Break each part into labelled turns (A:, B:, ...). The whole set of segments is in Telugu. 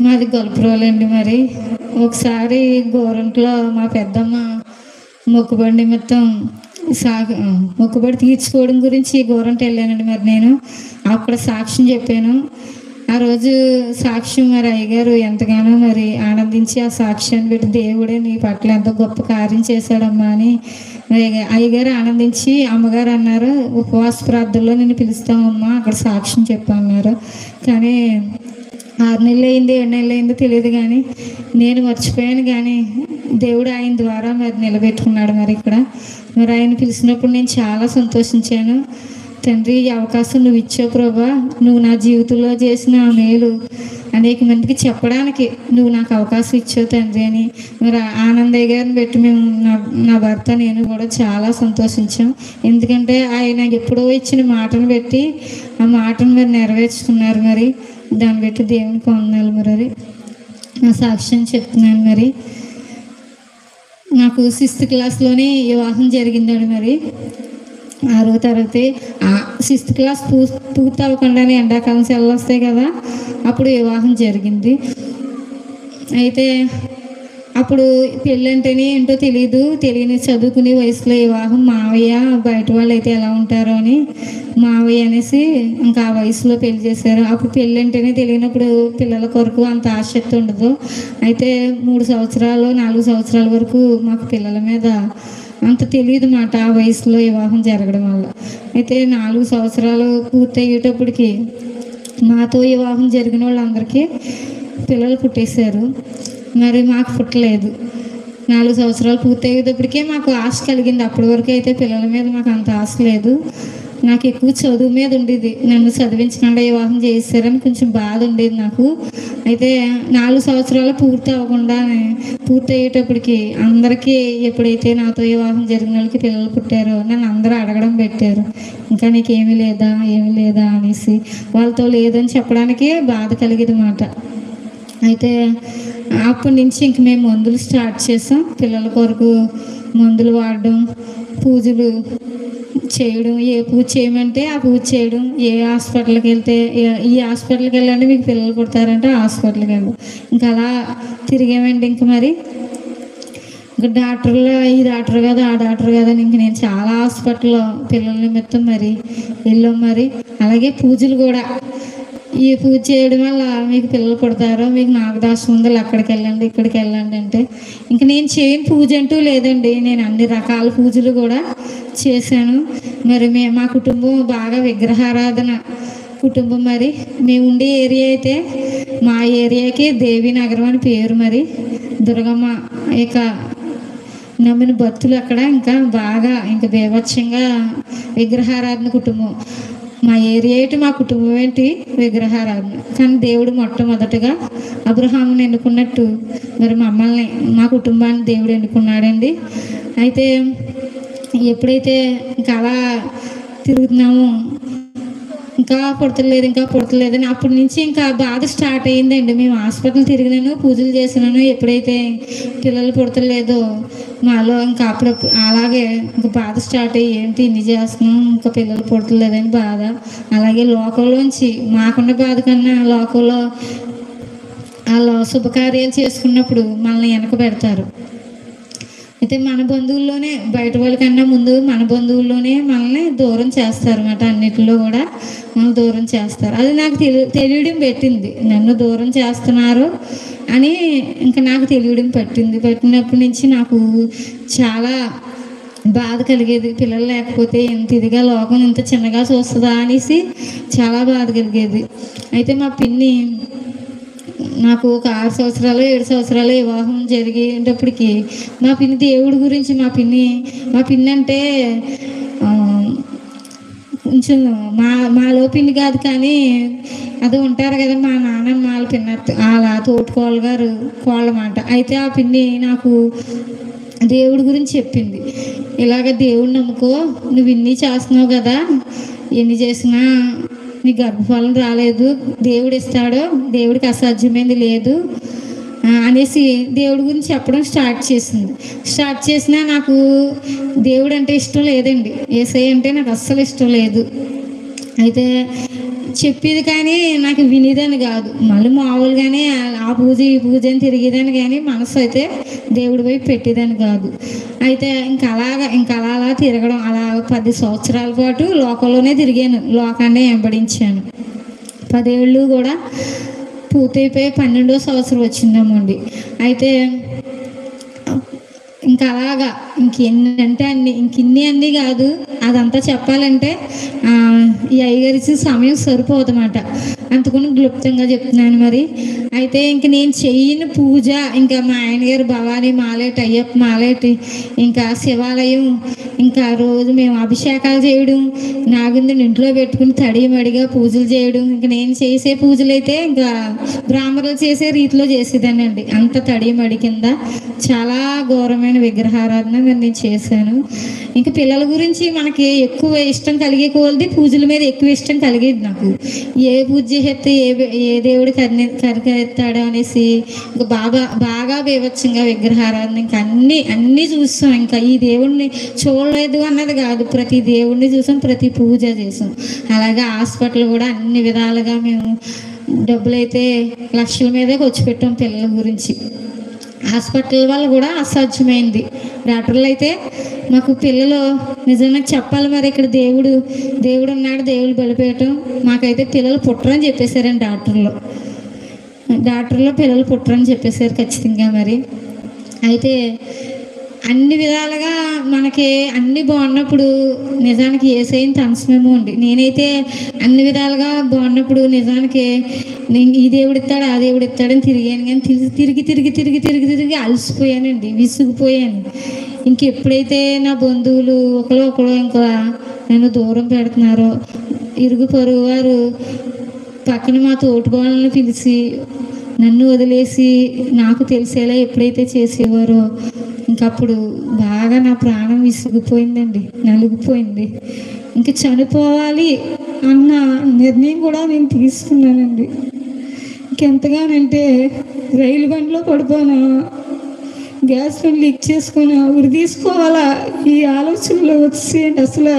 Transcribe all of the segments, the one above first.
A: మాది గొలపురోలండి మరి ఒకసారి గోరంట్లో మా పెద్దమ్మ మొక్కుబడి నిమిత్తం సాగు మొక్కుబడి తీర్చుకోవడం గురించి గోరంట వెళ్ళానండి మరి నేను అక్కడ సాక్ష్యం చెప్పాను ఆ రోజు సాక్ష్యం మరి అయ్యగారు ఎంతగానో మరి ఆనందించి ఆ సాక్ష్యాన్ని పెట్టి దేవుడే నీ పట్ల ఎంతో గొప్ప కార్యం చేశాడమ్మా అని మరి అయ్యగారు ఆనందించి అమ్మగారు అన్నారు ఉపవాస ప్రార్థనలో నేను పిలుస్తామమ్మా అక్కడ సాక్ష్యం చెప్పన్నారు కానీ ఆరు నెలలు అయింది ఏడు నెలలు అయిందో తెలియదు కానీ నేను మర్చిపోయాను కానీ దేవుడు ఆయన ద్వారా మరి నిలబెట్టుకున్నాడు మరి ఇక్కడ మరి ఆయన పిలిచినప్పుడు నేను చాలా సంతోషించాను తండ్రి ఈ అవకాశం నువ్వు ఇచ్చావు ప్రభా నువ్వు నా జీవితంలో చేసిన ఆ మేలు అనేక మందికి చెప్పడానికి నువ్వు నాకు అవకాశం ఇచ్చావు తండ్రి అని మరి ఆనందయ్య గారిని పెట్టి మేము నా నా భర్త నేను కూడా చాలా సంతోషించాం ఎందుకంటే ఆయన ఎప్పుడో ఇచ్చిన మాటను పెట్టి ఆ మాటను మరి నెరవేర్చుకున్నారు మరి దాన్ని బట్టి దేవునికి వందనాలు మరి నా సాక్ష్యం చెప్తున్నాను మరి నాకు సిక్స్త్ క్లాస్లోనే వివాహం జరిగిందండి మరి ఆరో తరగతి ఆ సిక్స్త్ క్లాస్ పూ పూర్తి అవ్వకుండానే ఎండాకాలం సెలవులు వస్తాయి కదా అప్పుడు వివాహం జరిగింది అయితే అప్పుడు పెళ్ళంటేనే ఏంటో తెలియదు తెలియని చదువుకునే వయసులో వివాహం మావయ్య బయట వాళ్ళు అయితే ఎలా ఉంటారో అని మావయ్య అనేసి ఇంకా ఆ వయసులో పెళ్లి చేశారు అప్పుడు పెళ్ళి అంటేనే తెలియనప్పుడు పిల్లల కొరకు అంత ఆసక్తి ఉండదు అయితే మూడు సంవత్సరాలు నాలుగు సంవత్సరాల వరకు మాకు పిల్లల మీద అంత తెలియదు మాట ఆ వయసులో వివాహం జరగడం వల్ల అయితే నాలుగు సంవత్సరాలు పూర్తయ్యేటప్పటికి మాతో వివాహం జరిగిన వాళ్ళందరికీ పిల్లలు పుట్టేశారు మరి మాకు పుట్టలేదు నాలుగు సంవత్సరాలు పూర్తయ్యేటప్పటికే మాకు ఆశ కలిగింది అప్పటి వరకు అయితే పిల్లల మీద మాకు అంత ఆశ లేదు నాకు ఎక్కువ చదువు మీద ఉండేది నన్ను చదివించకుండా వివాహం చేశారని కొంచెం బాధ ఉండేది నాకు అయితే నాలుగు సంవత్సరాలు పూర్తి అవ్వకుండా పూర్తి అయ్యేటప్పటికి అందరికీ ఎప్పుడైతే నాతో వివాహం జరిగిన వాళ్ళకి పిల్లలు పుట్టారో నన్ను అందరూ అడగడం పెట్టారు ఇంకా నీకు ఏమీ లేదా ఏమీ లేదా అనేసి వాళ్ళతో లేదని చెప్పడానికే బాధ కలిగేది మాట అయితే అప్పటి నుంచి ఇంక మేము మందులు స్టార్ట్ చేసాం పిల్లల కొరకు మందులు వాడడం పూజలు చేయడం ఏ పూజ చేయమంటే ఆ పూజ చేయడం ఏ హాస్పిటల్కి వెళ్తే ఏ- ఈ హాస్పిటల్కి వెళ్ళండి మీకు పిల్లలు పుడతారంటే ఆ హాస్పిటల్కి వెళ్ళడం ఇంకా అలా తిరిగామండి ఇంక మరి ఇంకా డాక్టర్లు ఈ డాక్టర్ కదా ఆ డాక్టర్ కదా అని ఇంక నేను చాలా హాస్పిటల్లో పిల్లల నిమిత్తం మరి వెళ్ళాం మరి అలాగే పూజలు కూడా ఈ పూజ చేయడం వల్ల మీకు పిల్లలు పుడతారో మీకు నాగదాసం ఉందో అక్కడికి వెళ్ళండి ఇక్కడికి వెళ్ళండి అంటే ఇంక నేను చేయని పూజ అంటూ లేదండి నేను అన్ని రకాల పూజలు కూడా చేశాను మరి మే మా కుటుంబం బాగా విగ్రహారాధన కుటుంబం మరి మేము ఉండే ఏరియా అయితే మా ఏరియాకి దేవి నగరం అని పేరు మరి దుర్గమ్మ ఇక నమ్మిన భక్తులు అక్కడ ఇంకా బాగా ఇంకా బీభత్సంగా విగ్రహారాధన కుటుంబం మా ఏరియా ఏంటి మా కుటుంబం ఏంటి విగ్రహారాధన కానీ దేవుడు మొట్టమొదటగా అబ్రహాముని ఎన్నుకున్నట్టు మరి మమ్మల్ని మా కుటుంబాన్ని దేవుడు ఎన్నుకున్నాడండి అయితే ఎప్పుడైతే ఇంకా అలా తిరుగుతున్నామో ఇంకా పుడతలేదు ఇంకా పుడతలేదు అని అప్పటి నుంచి ఇంకా బాధ స్టార్ట్ అయ్యిందండి మేము హాస్పిటల్ తిరిగినాను పూజలు చేసినాను ఎప్పుడైతే పిల్లలు పుడతలేదో మాలో ఇంకా అప్పుడప్పుడు అలాగే ఇంకా బాధ స్టార్ట్ అయ్యి ఏంటి ఇన్ని చేస్తున్నాం ఇంకా పిల్లలు పుడతలేదని బాధ అలాగే లోకంలోంచి మాకున్న బాధ కన్నా లోకంలో వాళ్ళు శుభకార్యాలు చేసుకున్నప్పుడు మనల్ని వెనక పెడతారు అయితే మన బంధువుల్లోనే బయట వాళ్ళకన్నా ముందు మన బంధువుల్లోనే మనల్ని దూరం చేస్తారు అన్నమాట అన్నిటిలో కూడా మనం దూరం చేస్తారు అది నాకు తెలి తెలియడం పెట్టింది నన్ను దూరం చేస్తున్నారు అని ఇంకా నాకు తెలియడం పట్టింది పట్టినప్పటి నుంచి నాకు చాలా బాధ కలిగేది పిల్లలు లేకపోతే ఎంత ఇదిగా లోకం ఇంత చిన్నగా చూస్తుందా అనేసి చాలా బాధ కలిగేది అయితే మా పిన్ని నాకు ఒక ఆరు సంవత్సరాలు ఏడు సంవత్సరాలు వివాహం జరిగేటప్పటికి మా పిన్ని దేవుడి గురించి మా పిన్ని మా పిన్ని అంటే ఆ, కొంచెం మా మాలో పిన్ని కాదు కానీ అది ఉంటారు కదా మా నాన్నమ్మ వాళ్ళ పిన్న వాళ్ళ తోటికోళ్ళ గారు కోళ్ళ మాట అయితే ఆ పిన్ని నాకు దేవుడి గురించి చెప్పింది ఇలాగ దేవుడిని నమ్ముకో నువ్వు ఇన్ని చేస్తున్నావు కదా ఎన్ని చేసినా నీ గర్భఫలం రాలేదు దేవుడు ఇస్తాడు దేవుడికి అసాధ్యమైంది లేదు ఆ, అనేసి దేవుడి గురించి చెప్పడం స్టార్ట్ చేసింది స్టార్ట్ చేసినా నాకు దేవుడు అంటే ఇష్టం లేదండి ఏసై అంటే నాకు అస్సలు ఇష్టం లేదు అయితే చెప్పేది కానీ నాకు వినేదని కాదు మళ్ళీ మామూలుగానే ఆ- ఆ పూజ ఈ పూజ అని తిరిగేదాన్ని కానీ మనసు అయితే దేవుడి వైపు పెట్టేదని కాదు అయితే ఇంకా అలాగా ఇంకా అలా అలా తిరగడం అలా పది సంవత్సరాల పాటు లోకంలోనే తిరిగాను లోకాన్ని వెంబడించాను పదేళ్ళు కూడా పూర్తయిపోయి పన్నెండో సంవత్సరం వచ్చిందేమోండి అయితే ఇంకా అలాగా ఇంకెన్ని అంటే అన్ని ఇంక ఇన్ని అన్ని కాదు అదంతా చెప్పాలంటే ఆ, ఈ అయ్యగారి ఇచ్చిన సమయం సరిపోదన్నమాట అందుకని క్లుప్తంగా చెప్తున్నాను మరి అయితే ఇంక నేను చెయ్యని పూజ ఇంకా మా ఆయన గారు భవానీ మాలేటి అయ్యప్ప మాలేటి ఇంకా శివాలయం ఇంకా రోజు మేము అభిషేకాలు చేయడం నాగుందని ఇంట్లో పెట్టుకుని తడి మడిగా పూజలు చేయడం ఇంకా నేను చేసే పూజలు అయితే ఇంకా బ్రాహ్మణులు చేసే రీతిలో చేసేదానండి అంత తడి మడి కింద చాలా ఘోరమైన విగ్రహారాధన నేను నేను చేశాను ఇంకా పిల్లల గురించి మనకి ఎక్కువ ఇష్టం కలిగే కొలది పూజల మీద ఎక్కువ ఇష్టం కలిగేది నాకు ఏ పూజ చేస్తే ఏ ఏ దేవుడు కరి కరికెత్తాడు అనేసి ఇంకా బాగా బాగా బీభత్సంగా విగ్రహారాధన ఇంకా అన్ని అన్నీ చూస్తాం ఇంకా ఈ దేవుడిని చూడలేదు అన్నది కాదు ప్రతి దేవుడిని చూసాం ప్రతి పూజ చేసాం అలాగే హాస్పిటల్ కూడా అన్ని విధాలుగా మేము డబ్బులైతే లక్షల మీదే ఖర్చు పెట్టాం పిల్లల గురించి హాస్పిటల్ వల్ల కూడా అసాధ్యమైంది డాక్టర్లు అయితే మాకు పిల్లలు నిజంగా చెప్పాలి మరి ఇక్కడ దేవుడు దేవుడు ఉన్నాడు దేవుడు బలిపేయటం మాకైతే పిల్లలు పుట్టరని చెప్పేశారండి డాక్టర్లు డాక్టర్లు పిల్లలు పుట్టరని చెప్పేశారు ఖచ్చితంగా మరి అయితే అన్ని విధాలుగా మనకి అన్ని బాగున్నప్పుడు నిజానికి ఏసైని తనసమేమో అండి నేనైతే అన్ని విధాలుగా బాగున్నప్పుడు నిజానికి నేను ఈ దేవుడు ఇస్తాడు ఆ దేవుడు ఇస్తాడని తిరిగాను కానీ తిరిగి తిరిగి తిరిగి తిరిగి తిరిగి తిరిగి అలసిపోయానండి విసిగిపోయాను ఇంకెప్పుడైతే నా బంధువులు ఒకరు ఒకరు ఇంకా నన్ను దూరం పెడుతున్నారో ఇరుగు పొరుగు వారు పక్కన మా తోటికోళ్ళని పిలిచి నన్ను వదిలేసి నాకు తెలిసేలా ఎప్పుడైతే చేసేవారో ఇంకప్పుడు బాగా నా ప్రాణం విసిగిపోయిందండి నలిగిపోయింది ఇంక చనిపోవాలి అన్న నిర్ణయం కూడా నేను తీసుకున్నానండి ఇంకెంతగానంటే రైలు బండిలో పడిపోనా గ్యాస్ బండ్ లీక్ చేసుకొని ఉరి తీసుకోవాలా ఈ ఆలోచనలో వచ్చేయండి అసలు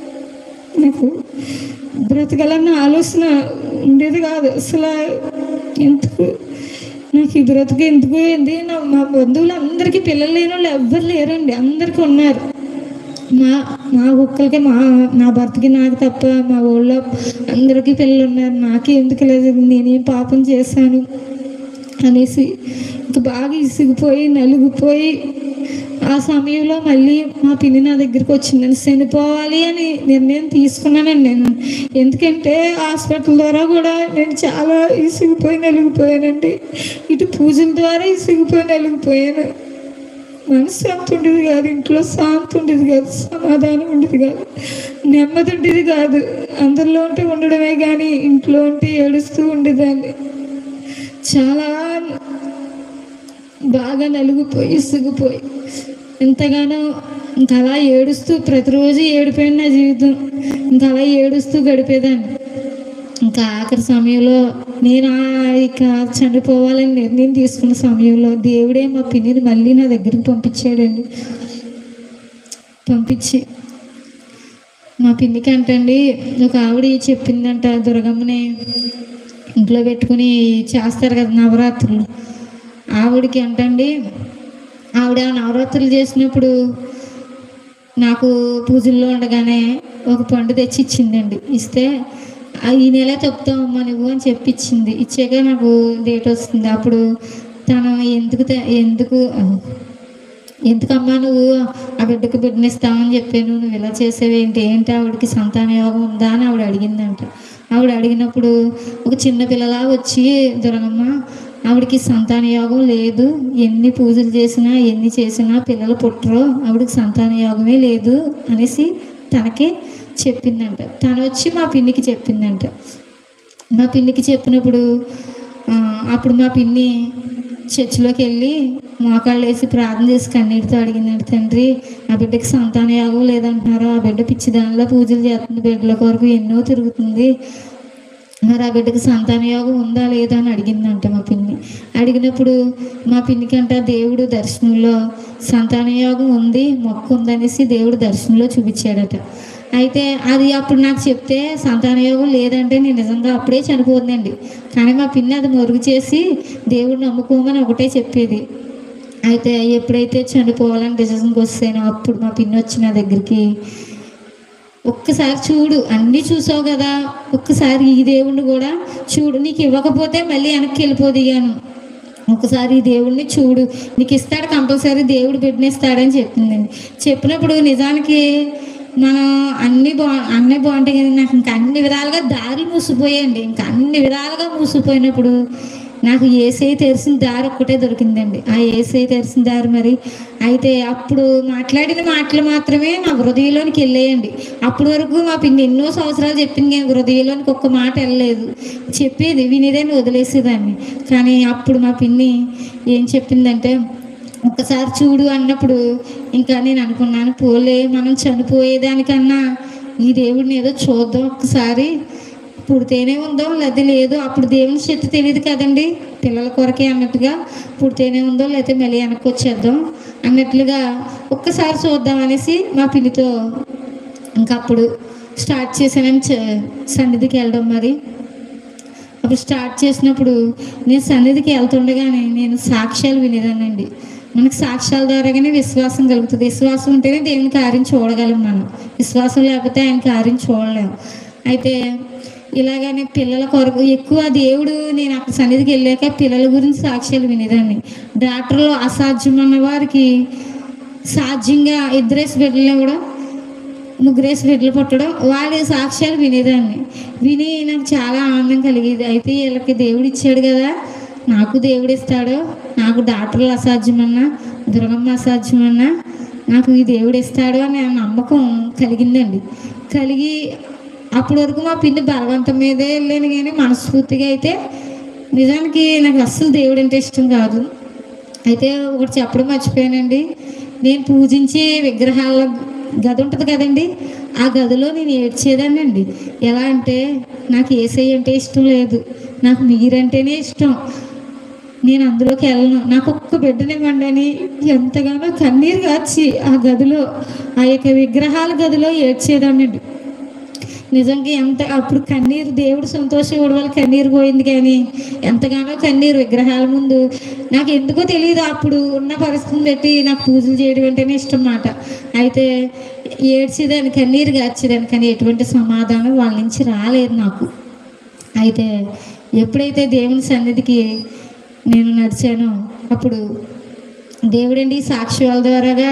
A: నాకు బ్రతకాలన్న ఆలోచన ఉండేది కాదు అసలు ఎందుకు నాకు ఈ బ్రతుకు ఎందుకు ఏంది నా మా బంధువులు అందరికీ పిల్లలు లేని వాళ్ళు ఎవ్వరు లేరండి అందరికీ ఉన్నారు మా మా ఒక్కరికి మా నా భర్తకి నాకు తప్ప మా ఊళ్ళో అందరికీ పిల్లలు ఉన్నారు నాకే ఎందుకు లేదు నేనేం పాపం చేశాను అనేసి ఇంక బాగా ఇసిగిపోయి నలిగిపోయి ఆ సమయంలో మళ్ళీ మా పిన్ని నా దగ్గరికి వచ్చింది నేను చనిపోవాలి అని నిర్ణయం తీసుకున్నానండి నేను ఎందుకంటే హాస్పిటల్ ద్వారా కూడా నేను చాలా ఇసిగిపోయి నలిగిపోయానండి ఇటు పూజల ద్వారా ఇసిగిపోయి నలిగిపోయాను మనసు శాంతి ఉండేది కాదు ఇంట్లో శాంతి ఉండేది కాదు సమాధానం ఉండేది కాదు నెమ్మది ఉండేది కాదు అందరిలో ఉంటే ఉండడమే కానీ ఇంట్లో ఉంటే ఏడుస్తూ ఉండేదాన్ని చాలా బాగా నలుగుపోయి ఇసుగుపోయి ఎంతగానో ఇంకా అలా ఏడుస్తూ ప్రతిరోజు ఏడిపోయిన నా జీవితం ఇంకా అలా ఏడుస్తూ గడిపేదాన్ని ఇంకా ఆఖరి సమయంలో నేను ఆ ఇక చనిపోవాలని నిర్ణయం తీసుకున్న సమయంలో దేవుడే మా పిన్నిని మళ్ళీ నా దగ్గరికి పంపించాడండి పంపించి మా పిన్నికి అంటండి ఒక ఆవిడ చెప్పిందంట దుర్గమ్మని ఇంట్లో పెట్టుకుని చేస్తారు కదా నవరాత్రులు ఆవిడకి అంటండి ఆవిడ నవరాత్రులు చేసినప్పుడు నాకు పూజల్లో ఉండగానే ఒక పండు తెచ్చి ఇచ్చిందండి ఇస్తే "ఆ, ఈ నెల చెప్తామమ్మా నువ్వు అని చెప్పి ఇచ్చింది ఇచ్చాక నాకు డేట్ వస్తుంది అప్పుడు తను ఎందుకు తె- ఎందుకు ఎందుకమ్మా నువ్వు ఆ బిడ్డకు బిడ్డనిస్తామని చెప్పాను నువ్వు ఇలా చేసేవేంటి ఏంటి ఆవిడకి సంతాన యోగం ఉందా అని ఆవిడ అడిగిందంట ఆవిడ అడిగినప్పుడు ఒక చిన్న పిల్లలా వచ్చి దొరగమ్మ ఆవిడకి సంతాన యోగం లేదు ఎన్ని పూజలు చేసినా ఎన్ని చేసినా పిల్లలు పుట్టరు ఆవిడకి సంతాన యోగమే లేదు అనేసి తనకి చెప్పిందంట తను వచ్చి మా పిన్నికి చెప్పిందంట మా పిన్నికి చెప్పినప్పుడు ఆ, అప్పుడు మా పిన్ని చర్చిలోకి వెళ్ళి మోకాళ్ళు వేసి ప్రార్థన చేసి కన్నీటితో అడిగిందంట తండ్రి ఆ బిడ్డకి సంతాన యోగం లేదంటున్నారు ఆ బిడ్డ పిచ్చి దానిలో పూజలు చేస్తుంది బిడ్డల కొరకు ఎన్నో తిరుగుతుంది మరి ఆ బిడ్డకి సంతాన యోగం ఉందా లేదా అని అడిగిందంట మా పిన్ని అడిగినప్పుడు మా పిన్నికి అంట దేవుడు దర్శనంలో సంతాన యోగం ఉంది మొక్క ఉందనేసి దేవుడు దర్శనంలో చూపించాడట అయితే అది అప్పుడు నాకు చెప్తే సంతాన యోగం లేదంటే నేను నిజంగా అప్పుడే చనిపోతుందండి కానీ మా పిన్ని అది మరుగు చేసి దేవుడు నమ్ముకోమని ఒకటే చెప్పేది అయితే ఎప్పుడైతే చనిపోవాలని డిసిషన్కి వస్తానో అప్పుడు మా పిన్ని వచ్చి నా దగ్గరికి ఒక్కసారి చూడు అన్నీ చూసావు కదా ఒక్కసారి ఈ దేవుణ్ణి కూడా చూడు నీకు ఇవ్వకపోతే మళ్ళీ వెనక్కి వెళ్ళిపోదిగాను ఒకసారి ఈ దేవుణ్ణి చూడు నీకు ఇస్తాడు కంపల్సరీ దేవుడు బిడ్డనిస్తాడని చెప్పిందండి చెప్పినప్పుడు నిజానికి మనం అన్ని బా అన్నీ బాగుంటాయి కదా నాకు ఇంకా అన్ని విధాలుగా దారి మూసిపోయాయండి ఇంకా అన్ని విధాలుగా మూసిపోయినప్పుడు నాకు ఏసై తెరిసిన దారి ఒక్కటే దొరికిందండి ఆ ఏసై తెరిసిన దారి మరి అయితే అప్పుడు మాట్లాడిన మాటలు మాత్రమే నా హృదయంలోనికి వెళ్ళేయండి అప్పటి వరకు మా పిన్ని ఎన్నో సంవత్సరాలు చెప్పింది కానీ హృదయంలోనికి ఒక్క మాట వెళ్ళలేదు చెప్పేది వినేదాన్ని వదిలేసేదాన్ని కానీ అప్పుడు మా పిన్ని ఏం చెప్పిందంటే ఒక్కసారి చూడు అన్నప్పుడు ఇంకా నేను అనుకున్నాను పోలే మనం చనిపోయేదానికన్నా ఈ దేవుడిని ఏదో చూద్దాం ఒక్కసారి పుడితేనే ఉందో లేదా లేదో అప్పుడు దేవుని శక్తి తెలియదు కదండి పిల్లల కొరకే అన్నట్టుగా పుడితేనే ఉందో లేకపోతే మళ్ళీ వెనక్కి వచ్చేద్దాం అన్నట్లుగా ఒక్కసారి చూద్దాం అనేసి మా పిల్లితో ఇంకా అప్పుడు స్టార్ట్ చేశానని చ- సన్నిధికి వెళ్ళడం మరి అప్పుడు స్టార్ట్ చేసినప్పుడు నేను సన్నిధికి వెళ్తుండగానే నేను సాక్ష్యాలు వినేదానండి మనకు సాక్ష్యాల ద్వారాగానే విశ్వాసం కలుగుతుంది విశ్వాసం ఉంటేనే దేవుని కార్యం చూడగలం మనం విశ్వాసం లేకపోతే ఆయన కార్యం చూడలేం అయితే ఇలాగనే పిల్లల కొరకు ఎక్కువ దేవుడు నేను అక్కడ సన్నిధికి వెళ్ళాక పిల్లల గురించి సాక్ష్యాలు వినేదాన్ని డాక్టర్లు అసాధ్యమన్న వారికి సాధ్యంగా ఇద్దరేసి బిడ్డలు కూడా ముగ్గురేసి బిడ్డలు పుట్టడం వాళ్ళ సాక్ష్యాలు వినేదాన్ని విని నాకు చాలా ఆనందం కలిగేది అయితే వీళ్ళకి దేవుడు ఇచ్చాడు కదా నాకు దేవుడు ఇస్తాడు నాకు డాక్టర్లు అసాధ్యమన్నా దుర్గమ్మ అసాధ్యమన్నా నాకు ఈ దేవుడు ఇస్తాడు అనే నమ్మకం కలిగిందండి కలిగి అప్పటి వరకు మా పిన్ని బలవంతం మీదే వెళ్ళాను కానీ మనస్ఫూర్తిగా అయితే నిజానికి నాకు అస్సలు దేవుడు అంటే ఇష్టం కాదు అయితే ఒకటి చెప్పడం మర్చిపోయానండి నేను పూజించే విగ్రహాల గది ఉంటుంది కదండి ఆ గదిలో నేను ఏడ్చేదానండి ఎలా అంటే నాకు ఏసై అంటే ఇష్టం లేదు నాకు మీరంటేనే ఇష్టం నేను అందులోకి వెళ్ళను నాకు ఒక్క బిడ్డనివ్వండి అని ఎంతగానో కన్నీరు కాచి ఆ గదిలో ఆ యొక్క విగ్రహాల గదిలో ఏడ్చేదానండి నిజంగా ఎంత అప్పుడు కన్నీరు దేవుడు సంతోషం వల్ల కన్నీరు పోయింది కానీ ఎంతగానో కన్నీరు విగ్రహాల ముందు నాకు ఎందుకో తెలియదు అప్పుడు ఉన్న పరిస్థితిని బట్టి నాకు పూజలు చేయడం అంటేనే ఇష్టం మాట అయితే ఏడ్చేదాన్ని కన్నీరు గార్చేదాన్ని కానీ ఎటువంటి సమాధానం వాళ్ళ నుంచి రాలేదు నాకు అయితే ఎప్పుడైతే దేవుని సన్నిధికి నేను నడిచానో అప్పుడు దేవుడండి సాక్ష్యాల ద్వారాగా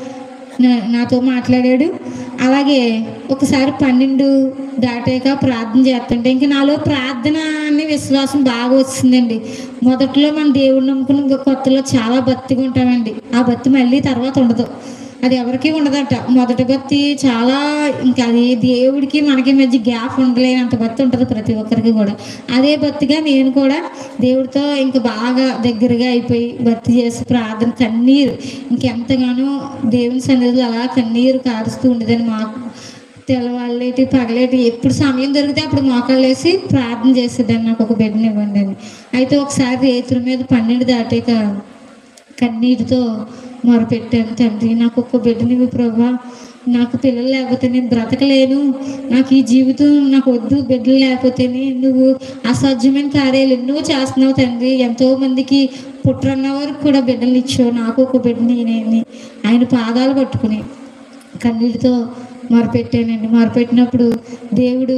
A: నా- నాతో మాట్లాడాడు అలాగే ఒకసారి పన్నెండు దాటాక ప్రార్థన చేస్తుంటే ఇంక నాలో ప్రార్థన అనే విశ్వాసం బాగా వచ్చిందండి మొదట్లో మన దేవుడు నమ్ముకున్న కొత్తలో చాలా భక్తిగా ఉంటామండి ఆ భక్తి మళ్ళీ తర్వాత ఉండదు అది ఎవరికి ఉండదట మొదటి భక్తి చాలా ఇంకా అది దేవుడికి మనకి మధ్య గ్యాప్ ఉండలేనంత భక్తి ఉంటుంది ప్రతి ఒక్కరికి కూడా అదే భక్తిగా నేను కూడా దేవుడితో ఇంకా బాగా దగ్గరగా అయిపోయి భక్తి చేసి ప్రార్థన కన్నీరు ఇంకెంతగానో దేవుని సన్నిధిలో అలా కన్నీరు కారుస్తూ ఉండేదని మాకు తెల్లవాళ్ళేటి పగలేటి ఎప్పుడు సమయం దొరికితే అప్పుడు మోకాళ్ళు వేసి ప్రార్థన చేసేదాన్ని నాకు ఒక బిడ్డని ఇవ్వండి అని అయితే ఒకసారి రేతుల మీద పన్నెండు దాటాక కన్నీటితో మొరపెట్టాను తండ్రి నాకు ఒక్క బిడ్డనివి ప్రభా నాకు పిల్లలు లేకపోతే నేను బ్రతకలేను నాకు ఈ జీవితం నాకు వద్దు బిడ్డలు లేకపోతేనే నువ్వు అసాధ్యమైన కార్యాలు ఎన్నో చేస్తున్నావు తండ్రి ఎంతో మందికి పుట్రన్న వరకు కూడా బిడ్డలు ఇచ్చావు నాకు ఒక బిడ్డని నేనే ఆయన పాదాలు పట్టుకుని కన్నీటితో మొరపెట్టానండి మొరపెట్టినప్పుడు దేవుడు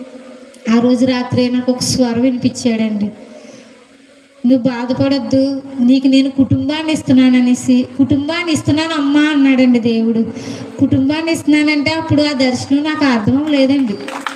A: ఆ రోజు రాత్రి నాకు ఒక స్వరం వినిపించాడండి నువ్వు బాధపడొద్దు నీకు నేను కుటుంబాన్ని ఇస్తున్నాను అనేసి కుటుంబాన్ని ఇస్తున్నాను అమ్మా అన్నాడండి దేవుడు కుటుంబాన్ని ఇస్తున్నానంటే అప్పుడు ఆ దర్శనం నాకు అర్థం లేదండి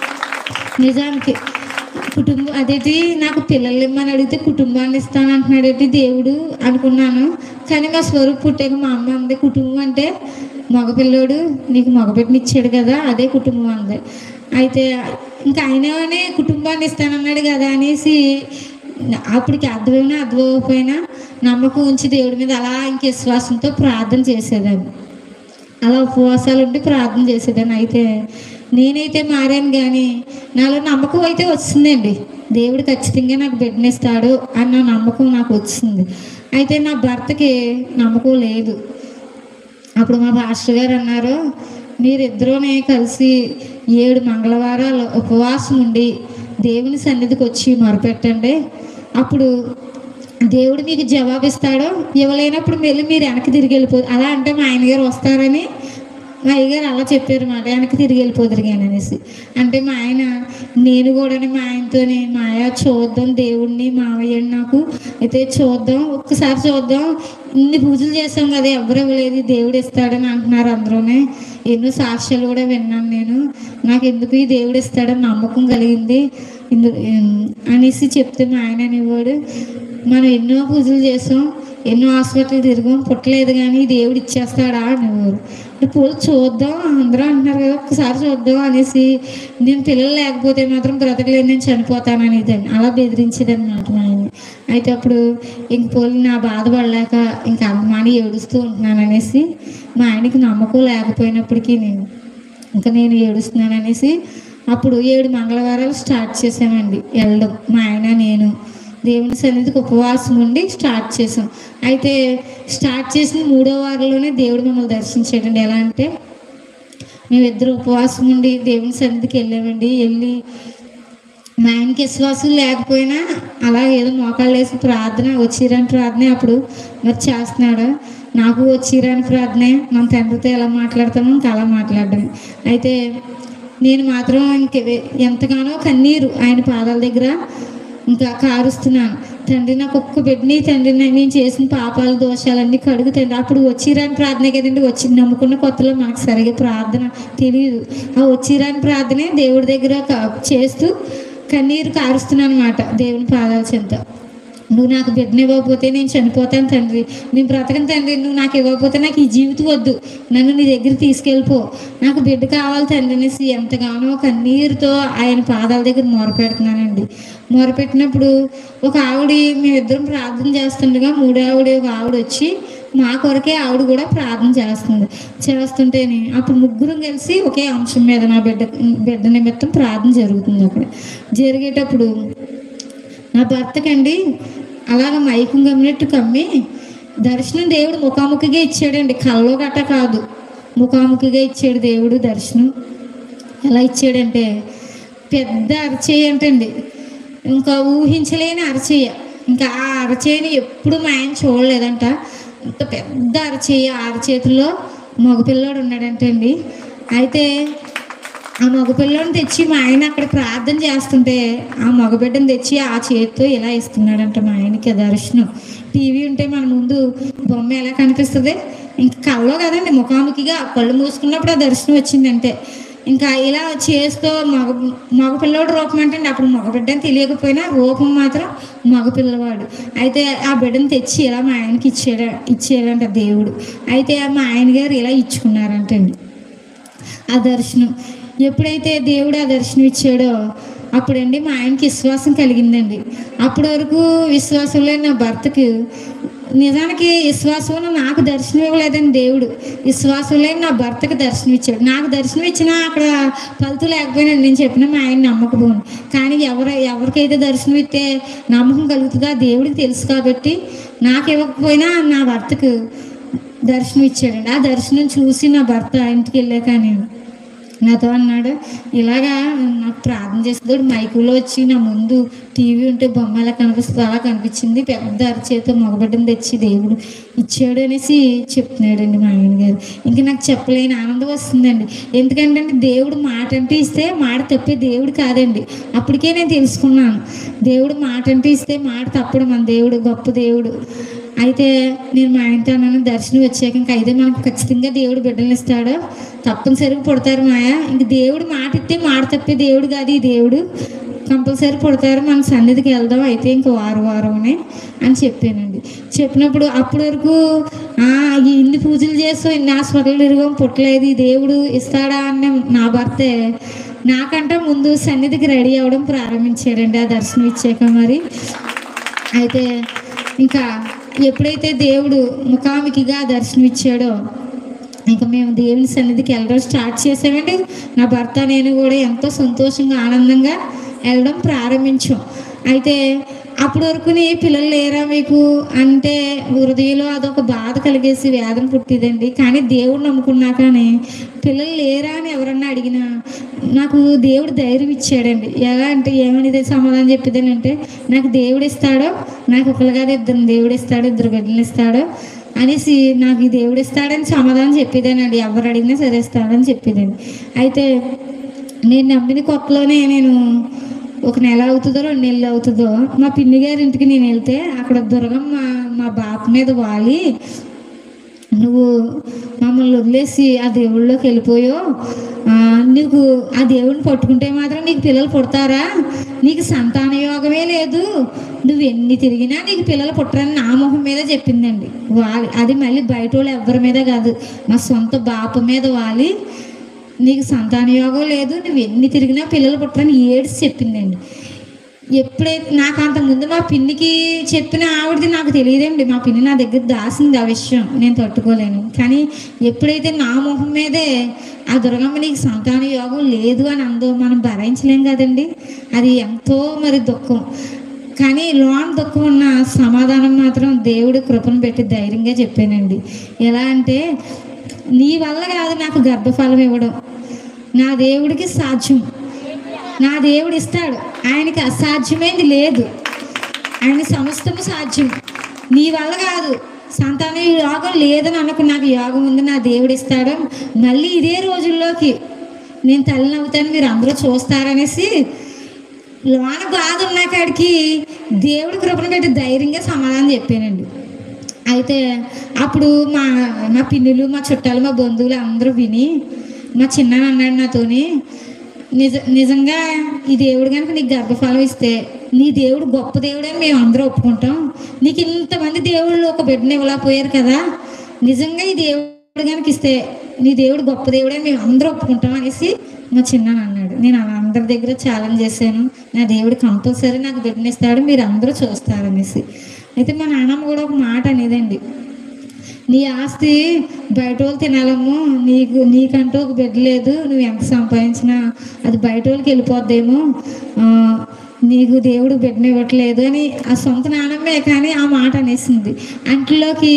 A: నిజానికి కుటుంబం అదేంటి నాకు పిల్లలు ఇమ్మని అడిగితే కుటుంబాన్ని ఇస్తాను అంటున్నాడేంటి దేవుడు అనుకున్నాను కానీ మా స్వరూప్ పుట్టాక మా అమ్మ అంది కుటుంబం అంటే మగపిల్లోడు నీకు మగబిడ్డని ఇచ్చాడు కదా అదే కుటుంబం అంది అయితే ఇంకా ఆయననే కుటుంబాన్ని ఇస్తానన్నాడు కదా అనేసి అప్పటికి అర్థమైనా అర్థమైపోయినా నమ్మకం ఉంచి దేవుడి మీద అలా ఇంక విశ్వాసంతో ప్రార్థన చేసేదాన్ని అలా ఉపవాసాలు ఉండి ప్రార్థన చేసేదాన్ని అయితే నేనైతే మారాను కానీ నాలో నమ్మకం అయితే వచ్చిందండి దేవుడు ఖచ్చితంగా నాకు బిడ్డనిస్తాడు అన్న నమ్మకం నాకు వచ్చింది అయితే నా భర్తకి నమ్మకం లేదు అప్పుడు మా పాస్టర్ గారు అన్నారు మీరిద్దరూనే కలిసి ఏడు మంగళవారాలు ఉపవాసం ఉండి దేవుని సన్నిధికి వచ్చి మొరపెట్టండి అప్పుడు దేవుడు మీకు జవాబిస్తాడో ఇవ్వలేనప్పుడు మళ్ళీ మీరు వెనక్కి తిరిగి వెళ్ళిపో అలా అంటే మా ఆయన గారు వస్తారని మా అయ్యగారు అలా చెప్పారు మాట వెనక్కి తిరిగి వెళ్ళిపోతారు కానీ అనేసి అంటే మా ఆయన నేను కూడా మా ఆయనతోనే మాయా చూద్దాం దేవుడిని మావయ్యని నాకు అయితే చూద్దాం ఒక్కసారి చూద్దాం ఇన్ని పూజలు చేస్తాం కదా ఎవరు ఇవ్వలేదు దేవుడు ఇస్తాడని అంటున్నారు అందరూనే ఎన్నో సాక్ష్యాలు కూడా విన్నాను నేను నాకు ఎందుకు ఈ దేవుడు ఇస్తాడని నమ్మకం కలిగింది ఇందు అనేసి చెప్తే మా ఆయన అనేవాడు మనం ఎన్నో పూజలు చేసాం ఎన్నో హాస్పిటల్ తిరిగాం పుట్టలేదు కానీ దేవుడు ఇచ్చేస్తాడా అనేవారు ఇప్పుడు చూద్దాం అందరూ అంటున్నారు కదా ఒక్కసారి చూద్దాం అనేసి నేను పిల్లలు లేకపోతే మాత్రం బ్రతకలేదు నేను చనిపోతాను అనేదాన్ని అలా బెదిరించేదాన్ని మాట మా ఆయన అయితే అప్పుడు ఇంక పోలి నా బాధపడలేక ఇంకా అమ్మాని ఏడుస్తూ ఉంటున్నాను అనేసి మా ఆయనకి నమ్మకం లేకపోయినప్పటికీ నేను ఇంకా నేను ఏడుస్తున్నాను అనేసి అప్పుడు ఏడు మంగళవారాలు స్టార్ట్ చేసామండి వెళ్ళడం మా ఆయన నేను దేవుని సన్నిధికి ఉపవాసం ఉండి స్టార్ట్ చేసాం అయితే స్టార్ట్ చేసిన మూడో వారంలోనే దేవుడు మమ్మల్ని దర్శించాడండి ఎలా అంటే మేమిద్దరు ఉపవాసం ఉండి దేవుని సన్నిధికి వెళ్ళామండి వెళ్ళి మా ఆయనకి విశ్వాసం లేకపోయినా అలా ఏదో మోకాళ్ళు వేసి ప్రార్థన వచ్చిరాని ప్రార్థనే అప్పుడు మరి చేస్తున్నాడు నాకు వచ్చిరాని ప్రార్థనే మన తండ్రితో ఎలా మాట్లాడతామో ఇంకా అలా మాట్లాడడం అయితే నేను మాత్రం ఇంక వే- ఎంతగానో కన్నీరు ఆయన పాదాల దగ్గర ఇంకా కారుస్తున్నాను తండ్రి నాకు ఒక్క బిడ్డని తండ్రి నా- నేను చేసిన పాపాలు దోషాలన్నీ కడుగు తండ్రి అప్పుడు వచ్చిరాని ప్రార్థనే కదండి వచ్చి నమ్ముకున్న కొత్తలో మనకు సరిగా ప్రార్థన తెలియదు ఆ వచ్చిరాని ప్రార్థనే దేవుడి దగ్గర క- చేస్తూ కన్నీరు కారుస్తున్నాను అనమాట దేవుని పాదాల చెంత నువ్వు నాకు బిడ్డని ఇవ్వకపోతే నేను చనిపోతాను తండ్రి నేను బ్రతకను తండ్రి నువ్వు నాకు ఇవ్వకపోతే నాకు ఈ జీవితం వద్దు నన్ను నీ దగ్గర తీసుకెళ్ళిపో నాకు బిడ్డ కావాలి తండ్రి అనేసి ఎంతగానో కన్నీరుతో ఆయన పాదాల దగ్గర మొరపెడుతున్నానండి మొరపెట్టినప్పుడు ఒక ఆవిడ మేమిద్దరం ప్రార్థన చేస్తుండగా మూడో ఆవిడ ఒక ఆవిడ వచ్చి మా కొరకే ఆవిడ కూడా ప్రార్థన చేస్తుంది చేస్తుంటేనే అప్పుడు ముగ్గురం కలిసి ఒకే అంశం మీద నా బిడ్డ బిడ్డ నిమిత్తం ప్రార్థన జరుగుతుంది అక్కడ జరిగేటప్పుడు నా భర్తకండి అలాగ మైకం కమ్మినట్టు కమ్మి దర్శనం దేవుడు ముఖాముఖిగా ఇచ్చాడండి కల్లో గట్ట కాదు ముఖాముఖిగా ఇచ్చాడు దేవుడు దర్శనం ఎలా ఇచ్చాడంటే పెద్ద అరచేయి అంటండి ఇంకా ఊహించలేని అరచేయ ఇంకా ఆ అరచేయని ఎప్పుడు మా ఆయన చూడలేదంట ఇంత పెద్ద అరచేయ ఆ అరచేతిలో మగపిల్లాడు ఉన్నాడంటండి అయితే ఆ మగపిల్లని తెచ్చి మా ఆయన అక్కడ ప్రార్థన చేస్తుంటే ఆ మగబిడ్డను తెచ్చి ఆ చేతితో ఇలా ఇస్తున్నాడంట మా ఆయనకి ఆ దర్శనం టీవీ ఉంటే మన ముందు బొమ్మ ఎలా కనిపిస్తుంది ఇంక కళ్ళలో కదండి ముఖాముఖిగా కళ్ళు మూసుకున్నప్పుడు ఆ దర్శనం వచ్చిందంటే ఇంకా ఇలా చేస్తూ మగ మగపిల్లవాడు రూపం అంటే అప్పుడు మగబిడ్డని తెలియకపోయినా రూపం మాత్రం మగపిల్లవాడు అయితే ఆ బిడ్డను తెచ్చి ఇలా మా ఆయనకి ఇచ్చాడ ఇచ్చేయాలంట దేవుడు అయితే మా ఆయన గారు ఇలా ఇచ్చుకున్నారంటండి ఆ దర్శనం ఎప్పుడైతే దేవుడు ఆ దర్శనం ఇచ్చాడో అప్పుడండి మా ఆయనకి విశ్వాసం కలిగిందండి అప్పటి వరకు విశ్వాసం లేని నా భర్తకు నిజానికి విశ్వాసంలో నాకు దర్శనం ఇవ్వలేదండి దేవుడు విశ్వాసం లేని నా భర్తకు దర్శనం ఇచ్చాడు నాకు దర్శనం ఇచ్చినా అక్కడ ఫలితం లేకపోయినా నేను చెప్పిన మా ఆయన నమ్మకపోను కానీ ఎవరు ఎవరికైతే దర్శనం ఇస్తే నమ్మకం కలుగుతుందో ఆ దేవుడికి తెలుసు కాబట్టి నాకు ఇవ్వకపోయినా నా భర్తకు దర్శనం ఇచ్చాడండి ఆ దర్శనం చూసి నా భర్త ఇంటికి వెళ్ళాక నేను నాతో అన్నాడు ఇలాగా నాకు ప్రార్థన చేసేవాడు మైకులో వచ్చి నా ముందు టీవీ ఉంటే బొమ్మ ఎలా కనిపిస్తుంది అలా కనిపించింది పెద్ద అరచేత మగబిడ్డను తెచ్చి దేవుడు ఇచ్చాడు అనేసి చెప్తున్నాడండి మా ఆయన గారు ఇంకా నాకు చెప్పలేని ఆనందం వస్తుందండి ఎందుకంటే దేవుడు మాట అంటే ఇస్తే మాట తప్పే దేవుడు కాదండి అప్పటికే నేను తెలుసుకున్నాను దేవుడు మాట అంటే ఇస్తే మాట తప్పడు మన దేవుడు గొప్ప దేవుడు అయితే నేను మా ఆయనతో అన్నాను దర్శనం వచ్చాక ఇంకా అయితే మనకు ఖచ్చితంగా దేవుడు బిడ్డలు ఇస్తాడు తప్పనిసరిగా పుడతారు మాయా ఇంక దేవుడు మాట ఇస్తే మాట తప్పే దేవుడు కాదు ఈ దేవుడు కంపల్సరీ పుడతారు మన సన్నిధికి వెళ్దాం అయితే ఇంక వారం వారమనే అని చెప్పానండి చెప్పినప్పుడు అప్పటి వరకు "ఆ, ఈ ఇన్ని పూజలు చేస్తాం ఇన్ని హాస్పిటల్ తిరిగాం పుట్టలేదు ఈ దేవుడు ఇస్తాడా అన్న నా భర్తే నాకంటే ముందు సన్నిధికి రెడీ అవ్వడం ప్రారంభించాడండి ఆ దర్శనం ఇచ్చాక మరి అయితే ఇంకా ఎప్పుడైతే దేవుడు ముఖాముఖిగా దర్శనం ఇచ్చాడో ఇంకా మేము దేవుని సన్నిధికి వెళ్ళడం స్టార్ట్ చేసామండి నా భర్త నేను కూడా ఎంతో సంతోషంగా ఆనందంగా వెళ్ళడం ప్రారంభించాం అయితే అప్పటి వరకు నీ పిల్లలు లేరా మీకు అంటే హృదయంలో అదొక బాధ కలిగేసి వేదన పుట్టిదండి కానీ దేవుడు నమ్ముకున్నాకనే పిల్లలు లేరా అని ఎవరన్నా అడిగినా నాకు దేవుడు ధైర్యం ఇచ్చాడండి ఎలా అంటే ఏమని సమాధానం చెప్పిదేనంటే నాకు దేవుడు ఇస్తాడో నాకు ఒకరు కాదు ఇద్దరు దేవుడు ఇస్తాడు ఇద్దరు బిడ్డలు ఇస్తాడు అనేసి నాకు ఈ దేవుడు ఇస్తాడని సమాధానం చెప్పేదానండి ఎవరు అడిగినా సరే ఇస్తాడని చెప్పేదండి అయితే నేను నమ్మిన కొత్తలోనే నేను ఒక నెల అవుతుందో రెండు నెలలు అవుతుందో మా పిన్ని గారి ఇంటికి నేను వెళ్తే అక్కడ దుర్గమ్మ మా బాప మీద వాలి నువ్వు మమ్మల్ని వదిలేసి ఆ దేవుళ్ళలోకి వెళ్ళిపోయో ఆ, నీకు ఆ దేవుడిని పట్టుకుంటే మాత్రం నీకు పిల్లలు పుడతారా నీకు సంతాన యోగమే లేదు నువ్వు ఎన్ని తిరిగినా నీకు పిల్లలు పుట్టరని నా మొహం మీద చెప్పిందండి వాలి అది మళ్ళీ బయట వాళ్ళు ఎవరి మీద కాదు మా సొంత బాప మీద వాలి నీకు సంతాన యోగం లేదు నువ్వు ఎన్ని తిరిగినా పిల్లలు పుట్టరని ఏడ్చి చెప్పిందండి ఎప్పుడైతే నాకు అంత ముందు మా పిన్నికి చెప్పిన ఆవిడది నాకు తెలియదండి మా పిన్ని నా దగ్గర దాసింది ఆ విషయం నేను తట్టుకోలేను కానీ ఎప్పుడైతే నా మొహం మీదే ఆ దుర్గమ్మ నీకు సంతాన యోగం లేదు అని అందో మనం భరించలేం కదండి అది ఎంతో మరి దుఃఖం కానీ లోన్ దుఃఖం ఉన్న సమాధానం మాత్రం దేవుడి కృపను పెట్టి ధైర్యంగా చెప్పానండి ఎలా అంటే నీ వల్ల కాదు నాకు గర్భఫలం ఇవ్వడం నా దేవుడికి సాధ్యం నా దేవుడు ఇస్తాడు ఆయనకి అసాధ్యమైంది లేదు ఆయన సమస్తము సాధ్యం నీ వల్ల కాదు సంతాన యోగం లేదని అనుకు నాకు యోగం ఉంది నా దేవుడు ఇస్తాడు మళ్ళీ ఇదే రోజుల్లోకి నేను తల్లిని అవుతాను మీరు అందరూ చూస్తారనేసి లోన బాధ ఉన్న కాడికి దేవుడి కృపను పెట్టి ధైర్యంగా సమాధానం చెప్పానండి అయితే అప్పుడు మా మా పిన్నులు మా చుట్టాలు మా బంధువులు అందరూ విని మా చిన్న అన్నాడు నాతోని నిజ నిజంగా ఈ దేవుడు కనుక నీకు గర్భఫలం ఇస్తే నీ దేవుడు గొప్ప దేవుడు అని మేము అందరూ ఒప్పుకుంటాం నీకు ఇంతమంది దేవుళ్ళు ఒక బిడ్డని ఇవ్వలేకపోయారు కదా నిజంగా ఈ దేవుడు కనుక ఇస్తే నీ దేవుడు గొప్ప దేవుడే మేము అందరూ ఒప్పుకుంటాం అనేసి మా చిన్న అన్నాడు నేను అలా అందరి దగ్గర ఛాలెంజ్ చేశాను నా దేవుడు కంపల్సరీ నాకు బిడ్డనిస్తాడు మీరు అందరూ చూస్తారనేసి అయితే మా నాన్నమ్మ కూడా ఒక మాట అనేదండి నీ ఆస్తి బయట వాళ్ళు తినాలమ్మో నీకు నీకంటూ ఒక బిడ్డ లేదు నువ్వు ఎంత సంపాదించినా అది బయట వాళ్ళకి వెళ్ళిపోద్దేమో ఆ, నీకు దేవుడు బిడ్డని ఇవ్వట్లేదు అని ఆ సొంత నాన్నమ్మే కానీ ఆ మాట అనేసింది అంట్లోకి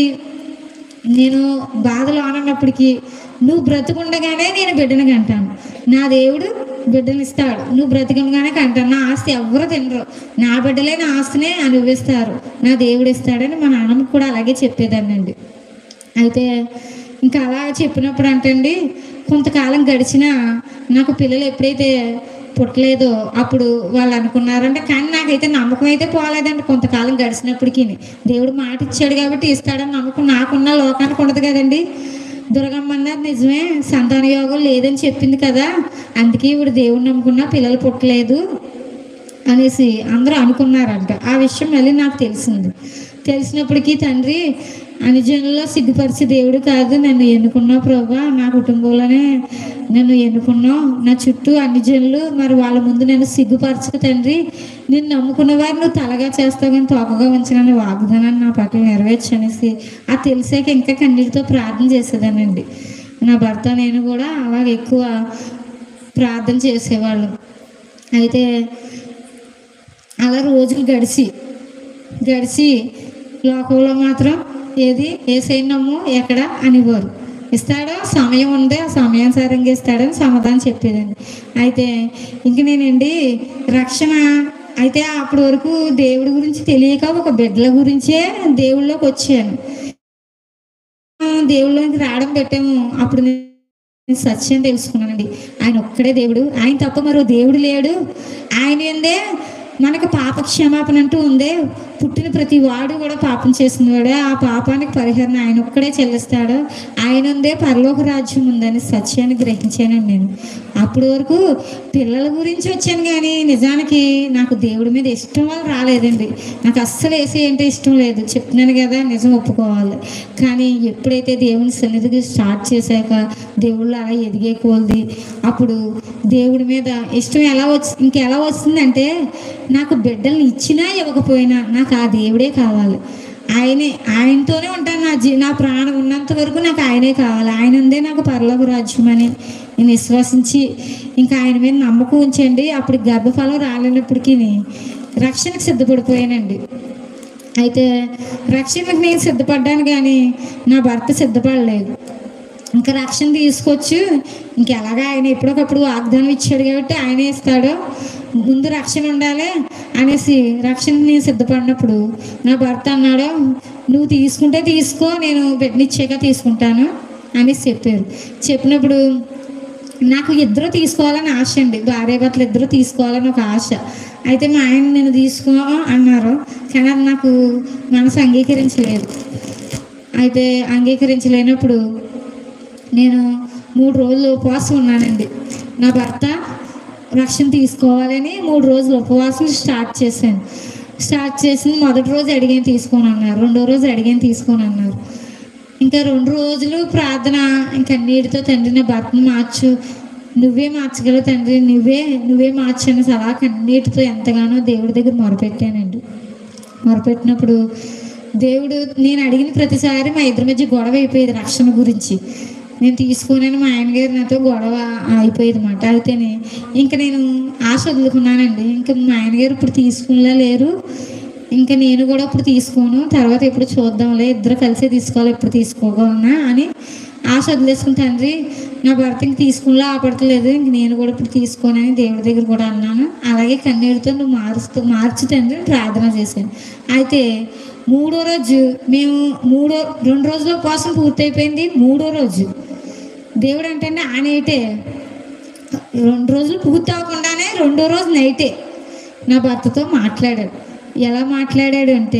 A: నేను బాధలో ఆనన్నప్పటికీ నువ్వు బ్రతుకుండగానే నేను బిడ్డను కంటాను నా దేవుడు బిడ్డలు ఇస్తాడు నువ్వు బ్రతికంగానే కంటాను నా ఆస్తి ఎవరు తినరు నా బిడ్డలే నా ఆస్తినే అనుభవిస్తారు నా దేవుడు ఇస్తాడని మా నాన్నమ్మ కూడా అలాగే చెప్పేదాన్నండి అయితే ఇంకా అలా చెప్పినప్పుడు అంటండి కొంతకాలం గడిచినా నాకు పిల్లలు ఎప్పుడైతే పుట్టలేదో అప్పుడు వాళ్ళు అనుకున్నారంటే కానీ నాకైతే నమ్మకం అయితే పోలేదండి కొంతకాలం గడిచినప్పటికీ దేవుడు మాట ఇచ్చాడు కాబట్టి ఇస్తాడని నమ్మకం నాకున్న లోకానికి ఉండదు కదండి దుర్గమ్మ అన్నారు నిజమే సంతాన యోగం లేదని చెప్పింది కదా అందుకే ఇప్పుడు దేవుడు నమ్ముకున్నా పిల్లలు పుట్టలేదు అనేసి అందరూ అనుకున్నారంట ఆ విషయం మళ్ళీ నాకు తెలిసింది తెలిసినప్పటికీ తండ్రి అనుజనుల్లో సిగ్గుపరిచే దేవుడు కాదు నన్ను ఎన్నుకున్నావు ప్రభా నా కుటుంబంలోనే నన్ను ఎన్నుకున్నావు నా చుట్టూ అన్ని జనులు మరి వాళ్ళ ముందు నన్ను సిగ్గుపరచక తండ్రి నేను నమ్ముకున్న వారు నువ్వు తలగా చేస్తావు కానీ తోకగా ఉంచిన వాగ్దానాన్ని నా పట్ల నెరవేర్చు అనేసి ఆ తెలిసాక ఇంకా కన్నీటితో ప్రార్థన చేసేదానండి నా భర్త నేను కూడా అలాగ ఎక్కువ ప్రార్థన చేసేవాళ్ళం అయితే అలా రోజులు గడిచి గడిచి లోకంలో మాత్రం ఏది ఏ సైన్యము ఎక్కడ అనేవారు ఇస్తాడో సమయం ఉందే ఆ సమయానుసారంగా ఇస్తాడని సమాధానం చెప్పేదండి అయితే ఇంక నేనండి రక్షణ అయితే అప్పటి వరకు దేవుడి గురించి తెలియక ఒక బిడ్డల గురించే దేవుళ్ళలోకి వచ్చాను ఆ, దేవుళ్ళలోకి రావడం పెట్టాము అప్పుడు నేను సత్యం తెలుసుకున్నానండి ఆయన ఒక్కడే దేవుడు ఆయన తప్ప మరో దేవుడు లేడు ఆయన ఏందే మనకు పాప క్షమాపణ అంటూ ఉందే పుట్టిన ప్రతి వాడు కూడా పాపం చేసినవాడే ఆ పాపానికి పరిహారం ఆయన ఒక్కడే చెల్లిస్తాడు ఆయన ఉందే పరలోక రాజ్యం ఉందని సత్యాన్ని గ్రహించానండి నేను అప్పటి వరకు పిల్లల గురించి వచ్చాను కానీ నిజానికి నాకు దేవుడి మీద ఇష్టం వల్ల రాలేదండి నాకు అస్సలు వేసే అంటే ఇష్టం లేదు చెప్తున్నాను కదా నిజం ఒప్పుకోవాలి కానీ ఎప్పుడైతే దేవుని సన్నిధికి స్టార్ట్ చేశాక దేవుళ్ళు అలా ఎదిగే కోల్ది అప్పుడు దేవుడి మీద ఇష్టం ఎలా వచ్చి ఇంకెలా వస్తుందంటే నాకు బిడ్డల్ని ఇచ్చినా ఇవ్వకపోయినా నాకు ఆ దేవుడే కావాలి ఆయనే ఆయనతోనే ఉంటాను నా జీ నా ప్రాణం ఉన్నంత వరకు నాకు ఆయనే కావాలి ఆయన ఉందే నాకు పరలోక రాజ్యం అని నేను విశ్వసించి ఇంకా ఆయన మీద నమ్మకం ఉంచండి అప్పుడు గర్భఫలం రాలేనప్పటికీ రక్షణకు సిద్ధపడిపోయానండి అయితే రక్షణకు నేను సిద్ధపడ్డాను కానీ నా భర్త సిద్ధపడలేదు ఇంకా రక్షణ తీసుకొచ్చు ఇంకెలాగా ఆయన ఎప్పటికప్పుడు వాగ్దానం ఇచ్చాడు కాబట్టి ఆయనే ఇస్తాడు ముందు రక్షణ ఉండాలి అనేసి రక్షణ నేను సిద్ధపడినప్పుడు నా భర్త అన్నాడు నువ్వు తీసుకుంటే తీసుకో నేను బిడ్డనిచ్చాక తీసుకుంటాను అనేసి చెప్పారు చెప్పినప్పుడు నాకు ఇద్దరు తీసుకోవాలని ఆశ అండి భార్య భర్తలు ఇద్దరు తీసుకోవాలని ఒక ఆశ అయితే మా ఆయన నేను తీసుకో అన్నారు కానీ అది నాకు మనసు అంగీకరించలేదు అయితే అంగీకరించలేనప్పుడు నేను మూడు రోజులు ఉపవాసం ఉన్నానండి నా భర్త రక్షణ తీసుకోవాలని మూడు రోజులు ఉపవాసం స్టార్ట్ చేశాను స్టార్ట్ చేసిన మొదటి రోజు అడిగాను తీసుకొని అన్నారు రెండో రోజు అడిగాను తీసుకొని అన్నారు ఇంకా రెండు రోజులు ప్రార్థన ఇంకా నీటితో తండ్రి నా భర్తను మార్చు నువ్వే మార్చగలవు తండ్రి నువ్వే నువ్వే మార్చని సలహా కన్నీటితో ఎంతగానో దేవుడి దగ్గర మొరపెట్టానండి మొరపెట్టినప్పుడు దేవుడు నేను అడిగిన ప్రతిసారి మా ఇద్దరి మధ్య గొడవ అయిపోయేది రక్షణ గురించి నేను తీసుకున్నాను మా ఆయన గారు నాతో గొడవ అయిపోయేది అనమాట అయితేనే ఇంకా నేను ఆశ వదులుకున్నానండి ఇంకా మా ఆయన గారు ఇప్పుడు తీసుకునేలా లేరు ఇంకా నేను కూడా ఇప్పుడు తీసుకోను తర్వాత ఎప్పుడు చూద్దాంలే ఇద్దరు కలిసే తీసుకోవాలి ఎప్పుడు తీసుకోగలనా అని ఆశ వదిలేసుకుని తండ్రి నా భర్త ఇంక తీసుకునిలా ఆపడతలేదు ఇంక నేను కూడా ఇప్పుడు తీసుకోనని దేవుడి దగ్గర కూడా అన్నాను అలాగే కన్నీటితో నువ్వు మారుస్తూ మార్చు తండ్రి అని ప్రార్థన చేశాను అయితే మూడో రోజు మేము మూడో రెండు రోజుల కోసం పూర్తయిపోయింది మూడో రోజు దేవుడు అంటే ఆ నైటే రెండు రోజులు పూర్తి అవ్వకుండానే రెండో రోజు నైటే నా భర్తతో మాట్లాడాడు ఎలా మాట్లాడాడు అంటే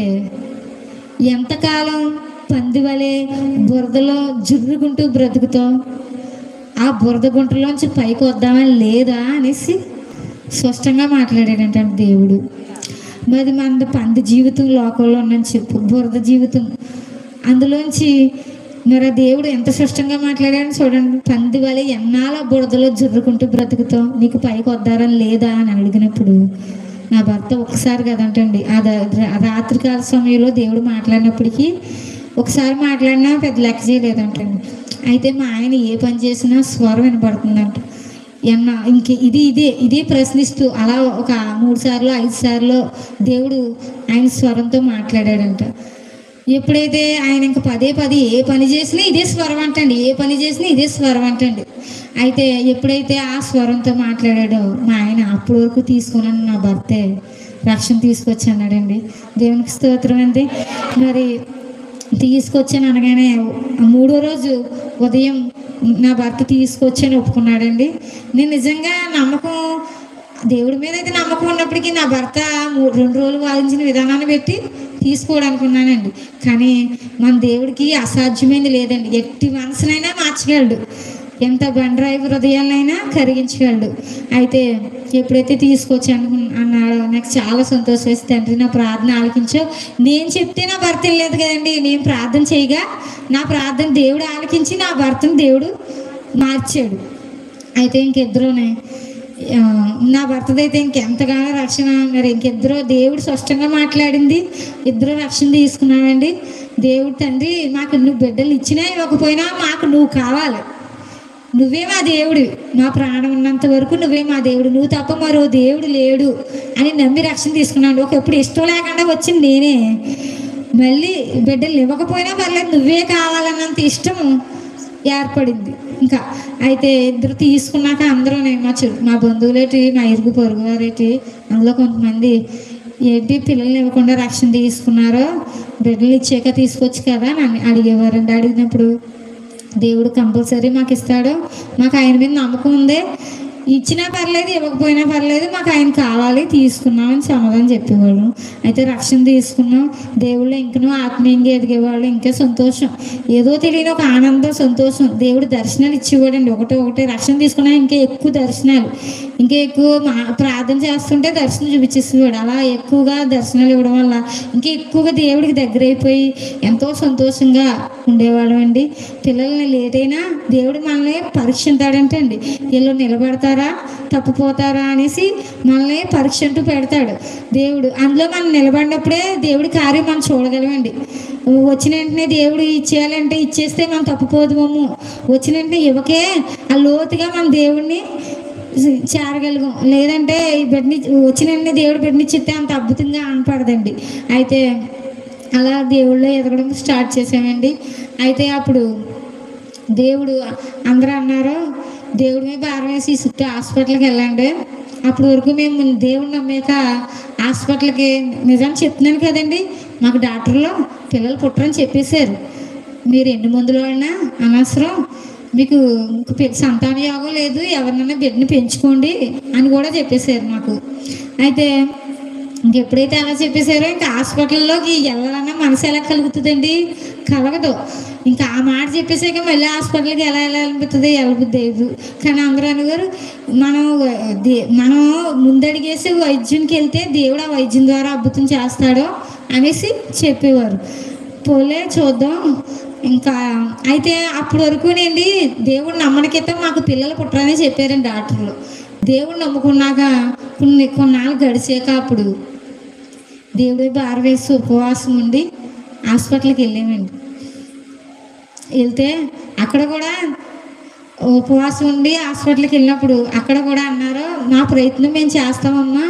A: ఎంతకాలం పందివలే బురదలో జుర్రుకుంటూ బ్రతుకుతావు ఆ బురద గుంటలోంచి పైకి వద్దామని లేదా అనేసి స్పష్టంగా మాట్లాడాడంట దేవుడు మరి మన పంది జీవితం లోకంలో ఉన్నని చెప్పు బురద జీవితం అందులోంచి మరి ఆ దేవుడు ఎంత స్పష్టంగా మాట్లాడాడని చూడండి పంది వలె ఎన్నాళ్ళ బురదలో జుర్రుకుంటూ బ్రతుకుతావు నీకు పైకి వద్దారని లేదా అని అడిగినప్పుడు నా భర్త ఒకసారి కదంటండి ఆ ద- ఆ రాత్రికాల సమయంలో దేవుడు మాట్లాడినప్పటికీ ఒకసారి మాట్లాడినా పెద్ద లెక్క చేయలేదంటండి అయితే మా ఆయన ఏ పని చేసినా స్వరం వినపడుతుందంట ఎన్న ఇంక ఇది ఇదే ఇదే ప్రశ్నిస్తూ అలా ఒక మూడు సార్లు ఐదు సార్లు దేవుడు ఆయన స్వరంతో మాట్లాడాడంట ఎప్పుడైతే ఆయన ఇంక పదే పదే ఏ పని చేసినా ఇదే స్వరం అంటండి ఏ పని చేసినా ఇదే స్వరం అంటండి అయితే ఎప్పుడైతే ఆ స్వరంతో మాట్లాడాడో మా ఆయన అప్పటి వరకు తీసుకున్నాను నా భర్తే రక్షణ తీసుకొచ్చి అన్నాడండి దేవునికి స్తోత్రం అండి మరి తీసుకొచ్చాను అనగానే మూడో రోజు ఉదయం నా భర్త తీసుకొచ్చని ఒప్పుకున్నాడండి నేను నిజంగా నమ్మకం దేవుడి మీద అయితే నమ్మకం ఉన్నప్పటికీ నా భర్త మూ- రెండు రోజులు వాదించిన విధానాన్ని పెట్టి తీసుకోవడానుకున్నానండి కానీ మన దేవుడికి అసాధ్యమైంది లేదండి ఎట్టి మనసునైనా మార్చగలడు ఎంత బండరాయి హృదయాలైనా కరిగించగలడు అయితే ఎప్పుడైతే తీసుకొచ్చి అనుకు అన్నాడో నాకు చాలా సంతోషం వేసి తండ్రి నా ప్రార్థన ఆలకించావు నేను చెప్తే నా భర్త వెళ్ళలేదు కదండి నేను ప్రార్థన చేయగా నా ప్రార్థన దేవుడు ఆలకించి నా భర్తను దేవుడు మార్చాడు అయితే ఇంకిద్దరునే ఆ, నా భర్తదైతే ఇంకెంతగానో రక్షణ మరి ఇంకిద్దరు దేవుడు స్పష్టంగా మాట్లాడింది ఇద్దరు రక్షణ తీసుకున్నామండి దేవుడు తండ్రి మాకు నువ్వు బిడ్డలు ఇచ్చినా ఇవ్వకపోయినా మాకు నువ్వు కావాలి నువ్వే మా దేవుడు మా ప్రాణం ఉన్నంత వరకు నువ్వే మా దేవుడు నువ్వు తప్ప మరో దేవుడు లేడు అని నమ్మి రక్షణ తీసుకున్నాను ఒకప్పుడు ఇష్టం లేకుండా వచ్చింది నేనే మళ్ళీ బిడ్డలు ఇవ్వకపోయినా పర్లేదు నువ్వే కావాలన్నంత ఇష్టం ఏర్పడింది ఇంకా అయితే ఇద్దరు తీసుకున్నాక అందరూ మా చు మా బంధువులేటి మా ఇరుగు పొరుగు వారేటి అందులో కొంతమంది ఏంటి పిల్లల్ని ఇవ్వకుండా రక్షణ తీసుకున్నారో బిడ్డలు ఇచ్చాక తీసుకొచ్చు కదా అని అడిగేవారండి అడిగినప్పుడు దేవుడు కంపల్సరీ మాకు ఇస్తాడు మాకు ఆయన మీద నమ్మకం ఉంది ఇచ్చినా పర్లేదు ఇవ్వకపోయినా పర్లేదు మాకు ఆయన కావాలి తీసుకున్నామని సమాధానం చెప్పేవాళ్ళు అయితే రక్షణ తీసుకున్నాం దేవుళ్ళు ఇంకనూ ఆత్మీయంగా ఎదిగేవాళ్ళు ఇంకా సంతోషం ఏదో తెలియని ఒక ఆనందం సంతోషం దేవుడు దర్శనాలు ఇచ్చేవాడండి ఒకటి ఒకటి రక్షణ తీసుకున్నా ఇంకా ఎక్కువ దర్శనాలు ఇంకా ఎక్కువ మా ప్రార్థన చేస్తుంటే దర్శనం చూపించేసేవాడు అలా ఎక్కువగా దర్శనాలు ఇవ్వడం వల్ల ఇంకా ఎక్కువగా దేవుడికి దగ్గర అయిపోయి ఎంతో సంతోషంగా ఉండేవాళ్ళం అండి పిల్లల్ని లేట్ అయినా దేవుడు మనల్ని పరీక్షింతాడంటే అండి వీళ్ళు నిలబడతారా తప్పిపోతారా అనేసి మనల్ని పరీక్ష అంటూ పెడతాడు దేవుడు అందులో మనం నిలబడినప్పుడే దేవుడి కార్యం మనం చూడగలమండి వచ్చిన వెంటనే దేవుడు ఇచ్చేయాలంటే ఇచ్చేస్తే మనం తప్పిపోదుమము వచ్చిన వెంటనే ఇవ్వకే ఆ లోతుగా మన దేవుడిని చేరగలిగాం లేదంటే ఈ బిడ్డని వచ్చిన దేవుడు బిడ్డనిచ్చితే అంత అద్భుతంగా అనపడదండి అయితే అలా దేవుళ్ళు ఎదగడం స్టార్ట్ చేసామండి అయితే అప్పుడు దేవుడు అందరూ అన్నారు దేవుడి మీద భారం వేసి చుట్టూ హాస్పిటల్కి వెళ్ళండి అప్పటి వరకు మేము దేవుడు నమ్మాక హాస్పిటల్కి నిజం చెప్తున్నాను కదండి మాకు డాక్టర్లు పిల్లలు పుట్టరని చెప్పేశారు మీరు ఎన్ని మందులు వాడినా అనవసరం మీకు ఇంక పె- సంతాన యోగం లేదు ఎవరినైనా బిడ్డని పెంచుకోండి అని కూడా చెప్పేశారు మాకు అయితే ఇంకెప్పుడైతే అలా చెప్పేశారో ఇంకా హాస్పిటల్లోకి వెళ్ళాలన్నా మనసు ఎలా కలుగుతుందండి కలగదు ఇంకా ఆ మాట చెప్పేసాక మళ్ళీ హాస్పిటల్కి ఎలా వెళ్ళాలనిపిస్తుంది వెళ్ళబుద్ది కానీ అందరూ అనేవారు మనం దే- మనం ముందడిగేసి వైద్యునికి వెళ్తే దేవుడు ఆ వైద్యం ద్వారా అద్భుతం చేస్తాడో అనేసి చెప్పేవారు పోలే చూద్దాం ఇంకా అయితే అప్పటి వరకునండి దేవుడు నమ్మనికైతే మాకు పిల్లలు పుట్టరని చెప్పారండి డాక్టర్లు దేవుడు నమ్ముకున్నాక కొన్ని కొన్నాళ్ళు గడిచాక అప్పుడు దేవుడి భార వేసి ఉపవాసం ఉండి హాస్పిటల్కి వెళ్ళామండి వెళ్తే అక్కడ కూడా ఉపవాసం ఉండి హాస్పిటల్కి వెళ్ళినప్పుడు అక్కడ కూడా అన్నారు మా ప్రయత్నం మేము చేస్తామమ్మా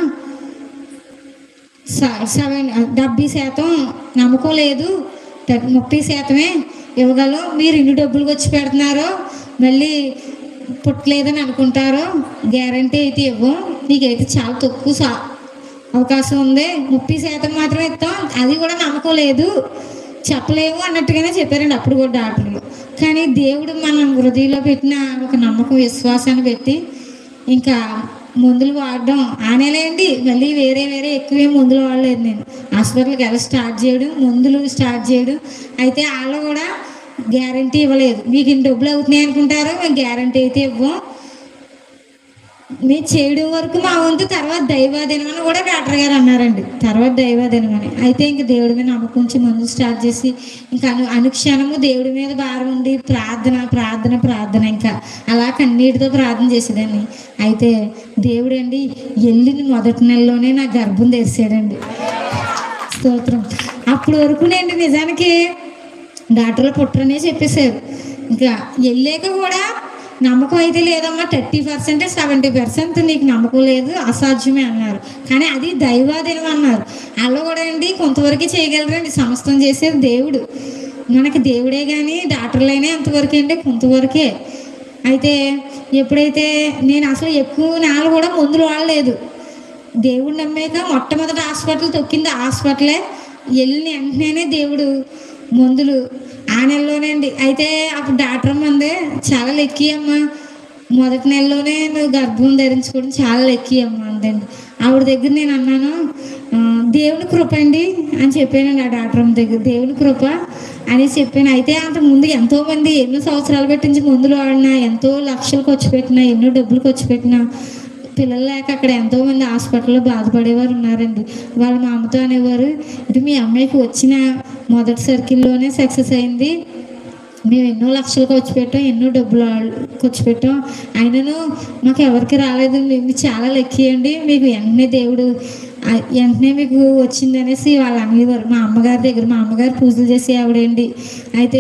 A: స- సెవెన్ డెబ్బై శాతం నమ్మకం లేదు థర్- ముప్పై శాతమే ఇవ్వగలం మీరు ఇన్ని డబ్బులు వచ్చి పెడుతున్నారో మళ్ళీ పుట్టలేదని అనుకుంటారో గ్యారంటీ అయితే ఇవ్వం నీకైతే చాలా తక్కువ సా అవకాశం ఉంది ముప్పై శాతం మాత్రమే ఇస్తాం అది కూడా నమ్మకం లేదు చెప్పలేము అన్నట్టుగానే చెప్పారండి అప్పుడు కూడా డాక్టర్లు కానీ దేవుడు మన హృదయంలో పెట్టిన ఒక నమ్మకం విశ్వాసాన్ని పెట్టి ఇంకా మందులు వాడడం ఆనేలేండి మళ్ళీ వేరే వేరే ఎక్కువే మందులు వాడలేదు నేను హాస్పిటల్కి వెళ్ళి స్టార్ట్ చేయడం మందులు స్టార్ట్ చేయడం అయితే వాళ్ళు కూడా గ్యారంటీ ఇవ్వలేదు మీకు ఇన్ని డబ్బులు అవుతున్నాయి అనుకుంటారు మేము గ్యారంటీ అయితే ఇవ్వం మేము చేయడం వరకు మా వంతు తర్వాత దైవాధీనమని కూడా డాక్టర్ గారు అన్నారండి తర్వాత దైవాధీనమని అయితే ఇంక దేవుడి మీద నమ్మకం ఉంచి మందు స్టార్ట్ చేసి ఇంకా అను అనుక్షణము దేవుడి మీద భారం ఉండి ప్రార్థన ప్రార్థన ప్రార్థన ఇంకా అలా కన్నీటితో ప్రార్థన చేసేదాన్ని అయితే దేవుడు అండి వెళ్ళిన మొదటి నెలలోనే నా గర్భం తెరిచాడండి స్తోత్రం అప్పటి వరకు నేను నిజానికి డాక్టర్లు పుట్టరనే చెప్పేశారు ఇంకా వెళ్ళాక కూడా నమ్మకం అయితే లేదమ్మా థర్టీ పర్సెంట్ సెవెంటీ పర్సెంట్ నీకు నమ్మకం లేదు అసాధ్యమే అన్నారు కానీ అది దైవాధీనం అన్నారు అలా కూడా అండి కొంతవరకు చేయగలరండి సమస్తం చేసేది దేవుడు మనకి దేవుడే కానీ డాక్టర్లైనా ఎంతవరకు అండి కొంతవరకే అయితే ఎప్పుడైతే నేను అసలు ఎక్కువ నాలుగు కూడా మందులు వాడలేదు దేవుడు నమ్మాక మొట్టమొదటి హాస్పిటల్ తొక్కింది హాస్పిటలే వెళ్ళిన వెంటనే దేవుడు మందులు ఆ నెలలోనే అండి అయితే అప్పుడు డాక్టర్ మంది చాలా లెక్కి అమ్మా మొదటి నెలలోనే నువ్వు గర్భం ధరించుకోవడం చాలా లెక్కి అమ్మా అందండి ఆవిడ దగ్గర నేను అన్నాను "ఆ, దేవుని కృప అండి అని చెప్పానండి ఆ డాక్టర్ అమ్మ దగ్గర దేవుని కృప అని చెప్పాను అయితే అంత ముందు ఎంతో మంది ఎన్నో సంవత్సరాలు పెట్టించి మందులు వాడినా ఎంతో లక్షలు ఖర్చు పెట్టినా ఎన్నో డబ్బులు ఖర్చు పెట్టినా పిల్లలు లేక అక్కడ ఎంతో మంది హాస్పిటల్లో బాధపడేవారు ఉన్నారండి వాళ్ళు మా అమ్మతో అనేవారు ఇది మీ అమ్మాయికి వచ్చిన మొదటి సర్కిల్లోనే సక్సెస్ అయింది మేము ఎన్నో లక్షలు ఖర్చు పెట్టాం ఎన్నో డబ్బులు ఆల్- ఖర్చు పెట్టాం అయినను మాకు ఎవరికి రాలేదు మీకు చాలా లెక్కియండి మీకు వెంటనే దేవుడు ఆ, వెంటనే మీకు వచ్చింది అనేసి వాళ్ళు అనేవారు మా అమ్మగారి దగ్గర మా అమ్మగారు పూజలు చేసి ఆవిడండి అయితే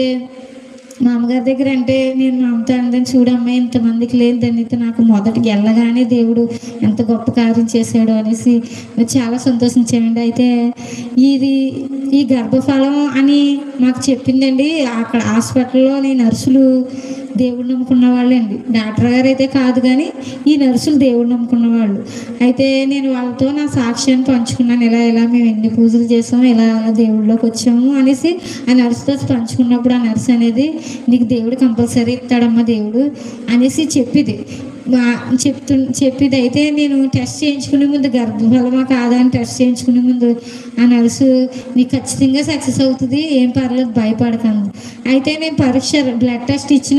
A: మా అమ్మగారి దగ్గర అంటే నేను మా అమ్మతో అందని చూడమ్మా ఇంతమందికి లేదు దాన్ని నాకు మొదటికి వెళ్ళగానే దేవుడు ఎంత గొప్ప కార్యం చేశాడు అనేసి మేము చాలా సంతోషించామండి అయితే ఇది ఈ గర్భఫలం అని మాకు చెప్పిందండి అక్కడ హాస్పిటల్లోని నర్సులు దేవుడు నమ్ముకున్న వాళ్ళండి డాక్టర్ గారు అయితే కాదు కానీ ఈ నర్సులు దేవుడు నమ్ముకున్న వాళ్ళు అయితే నేను వాళ్ళతో నా సాక్ష్యాన్ని పంచుకున్నాను ఇలా ఇలా మేము ఎన్ని పూజలు చేసాము ఇలా ఇలా దేవుళ్ళలోకి వచ్చాము అనేసి ఆ నర్సుతో పంచుకున్నప్పుడు ఆ నర్స్ అనేది నీకు దేవుడు కంపల్సరీ ఇస్తాడమ్మా దేవుడు అనేసి చెప్పిది మా చెప్తు చెప్పిది అయితే నేను టెస్ట్ చేయించుకునే ముందు గర్భఫలమా కాదా అని టెస్ట్ చేయించుకునే ముందు ఆ నర్సు నీకు ఖచ్చితంగా సక్సెస్ అవుతుంది ఏం పర్లేదు భయపడకండి అయితే నేను పరీక్ష బ్లడ్ టెస్ట్ ఇచ్చిన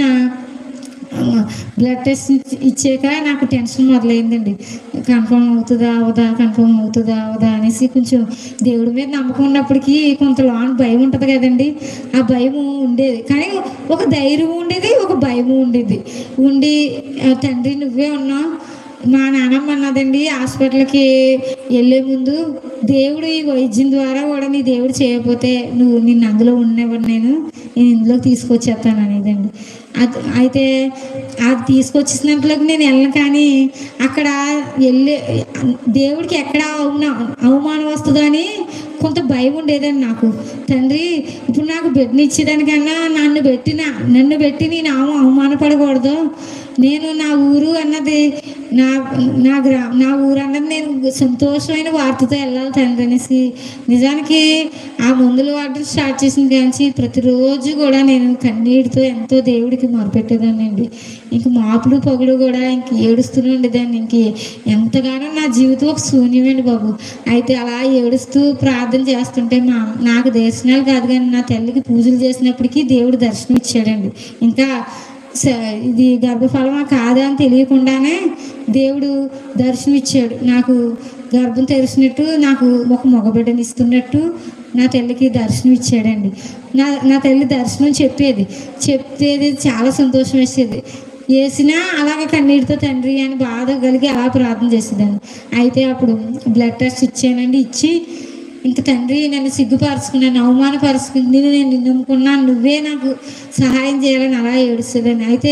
A: బ్లడ్ టెస్ట్ ఇచ్చి- ఇచ్చాక నాకు టెన్షన్ మొదలైందండి కన్ఫర్మ్ అవుతుందా అవదా కన్ఫర్మ్ అవుతుందా అవదా అనేసి కొంచెం దేవుడి మీద నమ్మకం ఉన్నప్పటికీ కొంత లోన్ భయం ఉంటుంది కదండి ఆ భయం ఉండేది కానీ ఒక ధైర్యం ఉండేది ఒక భయం ఉండేది ఉండి "ఆ, తండ్రి నువ్వే ఉన్నావు మా నాన్నమ్మ అన్నదండి హాస్పిటల్కి వెళ్ళే ముందు దేవుడు ఈ వైద్యం ద్వారా కూడా నీ దేవుడు చేయకపోతే నువ్వు నిన్ను అందులో ఉండేవాడు నేను నేను ఇందులో తీసుకొచ్చేస్తాను అనేదండి అది అయితే అది తీసుకొచ్చేసినట్లోకి నేను వెళ్ళను కానీ అక్కడ వెళ్ళి దేవుడికి ఎక్కడ అవమాన అవమానం వస్తుందని కొంత భయం ఉండేదండి నాకు తండ్రి ఇప్పుడు నాకు బిడ్డని ఇచ్చేదానికన్నా నన్ను పెట్టిన నన్ను పెట్టి నేను అవ- అవమానపడకూడదు నేను నా ఊరు అన్నది నా నా గ్రా నా ఊరు అన్నది నేను సంతోషమైన వార్తతో వెళ్ళాలి తండ్రి అనేసి నిజానికి ఆ మందులు వాడడం స్టార్ట్ చేసిన కానీ ప్రతిరోజు కూడా నేను కన్నీటితో ఎంతో దేవుడికి మొరపెట్టేదానండి ఇంక మాపుడు పొగడు కూడా ఇంక ఏడుస్తూనే ఉండేదాన్ని ఇంక ఎంతగానో నా జీవితం ఒక శూన్యమండి బాబు అయితే అలా ఏడుస్తూ ప్రార్థన చేస్తుంటే మా నాకు దర్శనాలు కాదు కానీ నా తల్లికి పూజలు చేసినప్పటికీ దేవుడు దర్శనం ఇచ్చాడండి ఇంకా స- ఇది గర్భఫలమా కాదా అని తెలియకుండానే దేవుడు దర్శనం ఇచ్చాడు నాకు గర్భం తెరిచినట్టు నాకు ఒక మగబిడ్డని ఇస్తున్నట్టు నా తల్లికి దర్శనం ఇచ్చాడండి నా నా తల్లి దర్శనం చెప్పేది చెప్పేది చాలా సంతోషం వేసేది వేసినా అలాగే కన్నీటితో తండ్రి అని బాధ కలిగి అలా ప్రార్థన చేసేదాన్ని అయితే అప్పుడు బ్లడ్ టెస్ట్ ఇచ్చానండి ఇచ్చి ఇంక తండ్రి నన్ను సిగ్గుపరుచుకున్నాను అవమానపరుచుకుని నేను నేను నిన్ను నమ్ముకున్నాను నువ్వే నాకు సహాయం చేయాలని అలా ఏడుస్తుందని అయితే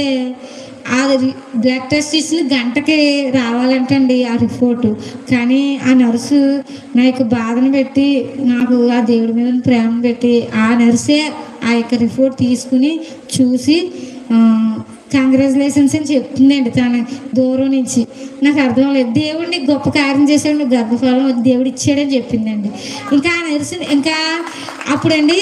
A: ఆ రి- బ్లడ్ టెస్ట్ ఇచ్చిన గంటకి రావాలంటండి ఆ రిపోర్టు కానీ ఆ నర్సు నా యొక్క బాధను పెట్టి నాకు ఆ దేవుడి మీద ప్రేమ పెట్టి ఆ నర్సే ఆ యొక్క రిపోర్ట్ తీసుకుని చూసి కంగ్రాచులేషన్స్ అని చెప్తుందండి తన దూరం నుంచి నాకు అర్థం లేదు దేవుడిని గొప్ప కార్యం చేశాడు నువ్వు గర్భఫలం దేవుడు ఇచ్చాడని చెప్పిందండి ఇంకా ఆ నర్సు ఇంకా అప్పుడండి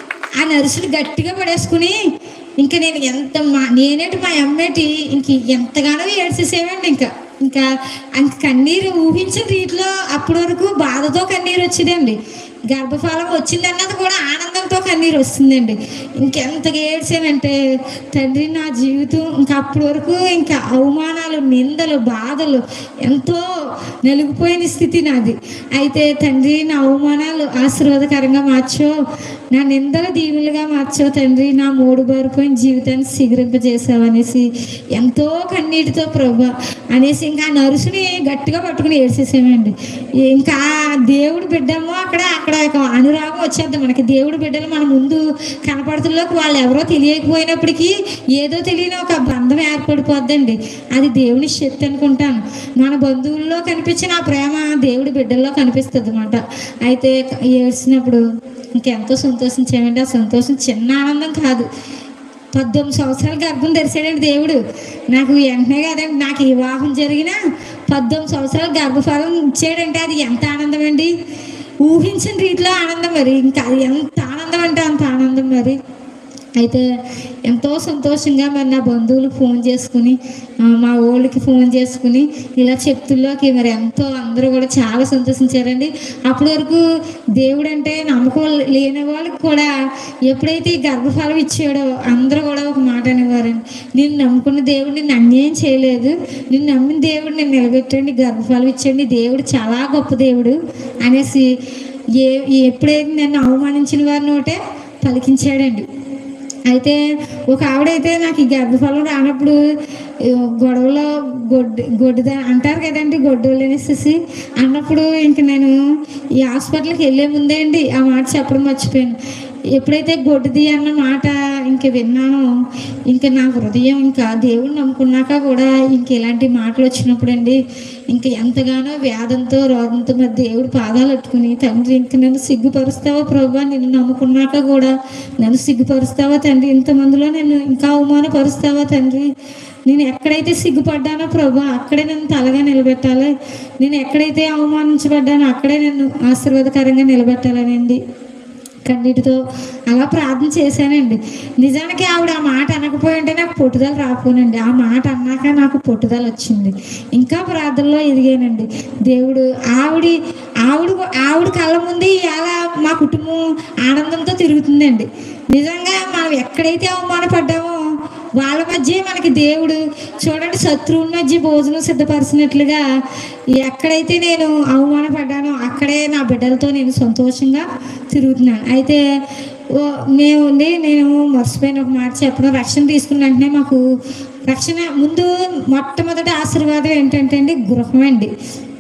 A: ఆ నర్సుని గట్టిగా పడేసుకుని ఇంకా నేను ఎంత మా నేనేటి మా అమ్మేటి ఇంక ఎంతగానో ఏడ్చేసేవండి ఇంకా ఇంకా అంక కన్నీరు ఊహించిన రీతిలో అప్పటి వరకు బాధతో కన్నీరు వచ్చేదండి గర్భఫలం వచ్చిందన్నది కూడా ఆనందంతో కన్నీరు వస్తుందండి ఇంకెంతగా ఏడ్చానంటే తండ్రి నా జీవితం ఇంకా అప్పటి వరకు ఇంకా అవమానాలు నిందలు బాధలు ఎంతో నలిగిపోయిన స్థితి నాది అయితే తండ్రి నా అవమానాలు ఆశీర్వాదకరంగా మార్చో నా నిందలు దీవులుగా మార్చో తండ్రి నా మూడు బారిపోయిన జీవితాన్ని సిగురింపజేసావనేసి ఎంతో కన్నీటితో ప్రభా అనేసి ఇంకా ఆ నరుసుని గట్టిగా పట్టుకుని ఏడ్చేసామండి ఇంకా ఆ దేవుడు బిడ్డమో అక్కడ అక్కడ ఒక అనురాగం వచ్చేద్దాం మనకి దేవుడు బిడ్డలు మన ముందు కనపడుతుల్లోకి వాళ్ళు ఎవరో తెలియకపోయినప్పటికీ ఏదో తెలియని ఒక బంధం ఏర్పడిపోద్దండి అది దేవుని శక్తి అనుకుంటాను మన బంధువుల్లో కనిపించిన ఆ ప్రేమ దేవుడి బిడ్డల్లో కనిపిస్తుంది అనమాట అయితే ఏడ్చినప్పుడు ఇంకెంతో సంతోషించామండి ఆ సంతోషం చిన్న ఆనందం కాదు పద్దెనిమిది సంవత్సరాలు గర్భం తెరిచాడండి దేవుడు నాకు వెంటనే కదండి నాకు ఈ వివాహం జరిగిన పద్దెనిమిది సంవత్సరాలు గర్భఫలం ఇచ్చాడంటే అది ఎంత ఆనందం అండి ఊహించిన రీతిలో ఆనందం మరి ఇంకా అది ఎంత ఆనందం అంటే అంత ఆనందం మరి అయితే ఎంతో సంతోషంగా మరి నా బంధువులకు ఫోన్ చేసుకుని ఆ, మా ఊళ్ళకి ఫోన్ చేసుకుని ఇలా చెప్తుల్లోకి మరి ఎంతో అందరూ కూడా చాలా సంతోషించారండి అప్పటి వరకు దేవుడు అంటే నమ్మకం లేని వాళ్ళకి కూడా ఎప్పుడైతే ఈ గర్భఫలం ఇచ్చాడో అందరూ కూడా ఒక మాట అనేవారండి నేను నమ్ముకున్న దేవుడు నిన్ను అన్యాయం చేయలేదు నేను నమ్మిన దేవుడు నేను నిలబెట్టండి గర్భఫలం ఇచ్చండి దేవుడు చాలా గొప్ప దేవుడు అనేసి ఏ ఎప్పుడైతే నన్ను అవమానించిన వారిని ఒకటే పలికించాడండి అయితే ఒక ఆవిడైతే నాకు ఈ గర్భఫలం రానప్పుడు ఈ గొడవలో గొడ్డు గొడ్డుదా అంటారు కదండి గొడ్డోళ్ళు అనేసి అన్నప్పుడు ఇంక నేను ఈ హాస్పిటల్కి వెళ్ళే ముందే అండి ఆ మాట చెప్పడం మర్చిపోయాను ఎప్పుడైతే గొడ్డుది అన్న మాట ఇంక విన్నానో ఇంకా నా హృదయం ఇంకా దేవుణ్ణి నమ్ముకున్నాక కూడా ఇంక ఇలాంటి మాటలు వచ్చినప్పుడు అండి ఇంకా ఎంతగానో వ్యాధంతో రోగంతో మరి దేవుడు పాదాలు పెట్టుకుని తండ్రి ఇంక నన్ను సిగ్గుపరుస్తావా ప్రభా నిన్ను నమ్ముకున్నాక కూడా నన్ను సిగ్గుపరుస్తావా తండ్రి ఇంతమందిలో నేను ఇంకా అవమానపరుస్తావా తండ్రి నేను ఎక్కడైతే సిగ్గుపడ్డానో ప్రభా అక్కడే నన్ను తలగా నిలబెట్టాలి నేను ఎక్కడైతే అవమానించబడ్డానో అక్కడే నన్ను ఆశీర్వాదకరంగా నిలబెట్టాలనండి కన్నీటితో అలా ప్రార్థన చేశానండి నిజానికి ఆవిడ ఆ మాట అనకపోయి ఉంటే నాకు పట్టుదల రాకపోనండి ఆ మాట అన్నాక నాకు పట్టుదల వచ్చింది ఇంకా ప్రార్థనలో ఎదిగానండి దేవుడు ఆవిడ ఆవిడ ఆవిడ కళ్ళ ముందు ఇలా మా కుటుంబం ఆనందంతో తిరుగుతుందండి నిజంగా మనం ఎక్కడైతే అవమానపడ్డామో వాళ్ళ మధ్య మనకి దేవుడు చూడండి శత్రువుల మధ్య భోజనం సిద్ధపరిచినట్లుగా ఎక్కడైతే నేను అవమానపడ్డానో అక్కడే నా బిడ్డలతో నేను సంతోషంగా తిరుగుతున్నాను అయితే ఓ మేము ఉండి నేను మర్చిపోయిన ఒక మాట చెప్పడం రక్షణ తీసుకున్న వెంటనే మాకు రక్షణ ముందు మొట్టమొదటి ఆశీర్వాదం ఏంటంటే అండి గృహం అండి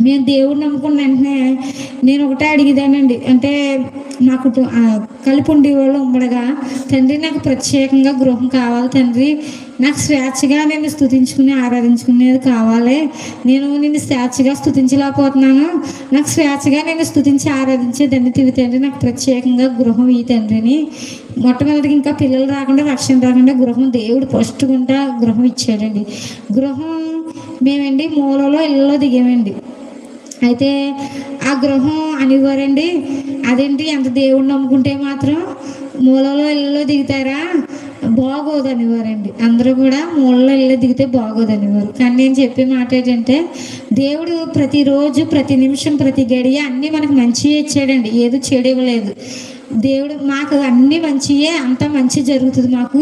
A: మేము దేవుడు నమ్ముకున్న వెంటనే నేను ఒకటే అడిగేదానండి అంటే మా కుటుంబ ఆ, కలిపి ఉండేవాళ్ళు ఉమ్మడిగా తండ్రి నాకు ప్రత్యేకంగా గృహం కావాలి తండ్రి నాకు స్వేచ్ఛగా నేను స్థుతించుకుని ఆరాధించుకునేది కావాలి నేను నిన్ను స్వేచ్ఛగా స్థుతించలేకపోతున్నాను నాకు స్వేచ్ఛగా నేను స్థుతించి ఆరాధించే తండ్రి తివి తండ్రి నాకు ప్రత్యేకంగా గృహం ఈ తండ్రిని మొట్టమొదటిగా ఇంకా పిల్లలు రాకుండా రక్షణ రాకుండా గృహం దేవుడు ఫస్ట్ గుంటా గృహం ఇచ్చాడండి గృహం మేమండి మూలలో ఇళ్ళలో దిగామండి అయితే ఆ గృహం అనివారండి అదేంటి ఎంత దేవుడిని నమ్ముకుంటే మాత్రం మూలలో ఇళ్ళలో దిగుతారా బాగోదు అనేవారండి అందరూ కూడా మూలలో ఇళ్ళలో దిగితే బాగోదు అనేవారు కానీ నేను చెప్పే మాట ఏంటంటే దేవుడు ప్రతిరోజు ప్రతి నిమిషం ప్రతి గడియ అన్నీ మనకు మంచిగా ఇచ్చాడండి ఏదో చెడు ఇవ్వలేదు దేవుడు మాకు అన్నీ మంచియే అంతా మంచి జరుగుతుంది మాకు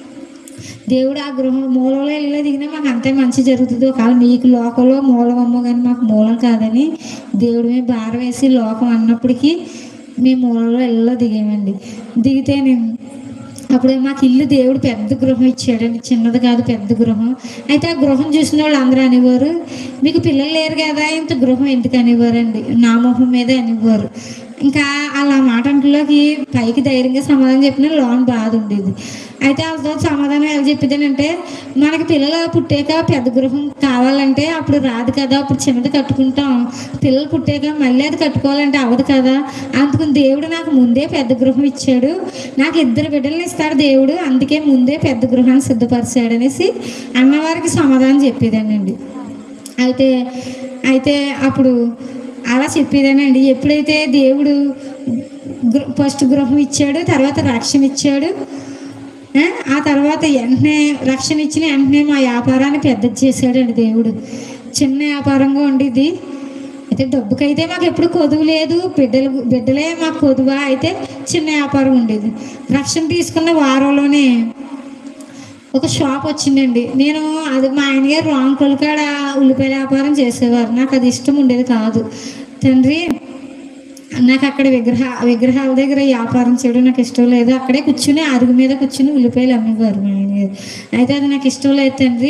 A: దేవుడు ఆ గృహం మూలలో ఇల్లు దిగినా మాకు అంతే మంచి జరుగుతుంది ఒకవేళ మీకు లోకంలో మూలం అమ్మ కానీ మాకు మూలం కాదని దేవుడి మీద భారం వేసి లోకం అన్నప్పటికీ మేము మూలలో ఇళ్ళలో దిగామండి దిగితే నేను అప్పుడు మాకు ఇల్లు దేవుడు పెద్ద గృహం ఇచ్చాడండి చిన్నది కాదు పెద్ద గృహం అయితే ఆ గృహం చూసిన వాళ్ళు అందరూ అనేవారు మీకు పిల్లలు లేరు కదా ఇంత గృహం ఎందుకు అనేవారండి నా మొహం మీద అనేవారు ఇంకా అలా మాట అంటలోకి పైకి ధైర్యంగా సమాధానం చెప్పిన లోన్ బాధ ఉండేది అయితే వాళ్ళతో సమాధానం ఎలా చెప్పేదేనంటే మనకి పిల్లలు పుట్టాక పెద్ద గృహం కావాలంటే అప్పుడు రాదు కదా అప్పుడు చిన్నది కట్టుకుంటాం పిల్లలు పుట్టాక మళ్ళీ అది కట్టుకోవాలంటే అవ్వదు కదా అందుకని దేవుడు నాకు ముందే పెద్ద గృహం ఇచ్చాడు నాకు ఇద్దరు బిడ్డల్ని ఇస్తాడు దేవుడు అందుకే ముందే పెద్ద గృహాన్ని సిద్ధపరిచాడు అనేసి అన్నవారికి సమాధానం చెప్పేదానండి అయితే అయితే అప్పుడు అలా చెప్పేదానండి ఎప్పుడైతే దేవుడు గృ- ఫస్ట్ గృహం ఇచ్చాడు తర్వాత రక్షణ ఇచ్చాడు ఆ, ఆ తర్వాత వెంటనే రక్షణ ఇచ్చిన వెంటనే మా వ్యాపారాన్ని పెద్దది చేశాడండి దేవుడు చిన్న వ్యాపారంగా ఉండేది అయితే డబ్బుకైతే మాకు ఎప్పుడు కొదువు లేదు బిడ్డలు బిడ్డలే మాకు కొదువా అయితే చిన్న వ్యాపారం ఉండేది రక్షణ తీసుకున్న వారంలోనే ఒక షాప్ వచ్చిందండి నేను అది మా ఆయన గారు రాంగ్ కొలకాడ ఉల్లిపాయల వ్యాపారం చేసేవారు నాకు అది ఇష్టం ఉండేది కాదు తండ్రి నాకు అక్కడ విగ్రహ విగ్రహాల దగ్గర వ్యాపారం చేయడం నాకు ఇష్టం లేదు అక్కడే కూర్చుని అరుగు మీద కూర్చుని ఉల్లిపాయలు అమ్మేవారు మా ఆయన గారు అయితే అది నాకు ఇష్టం లేదు తండ్రి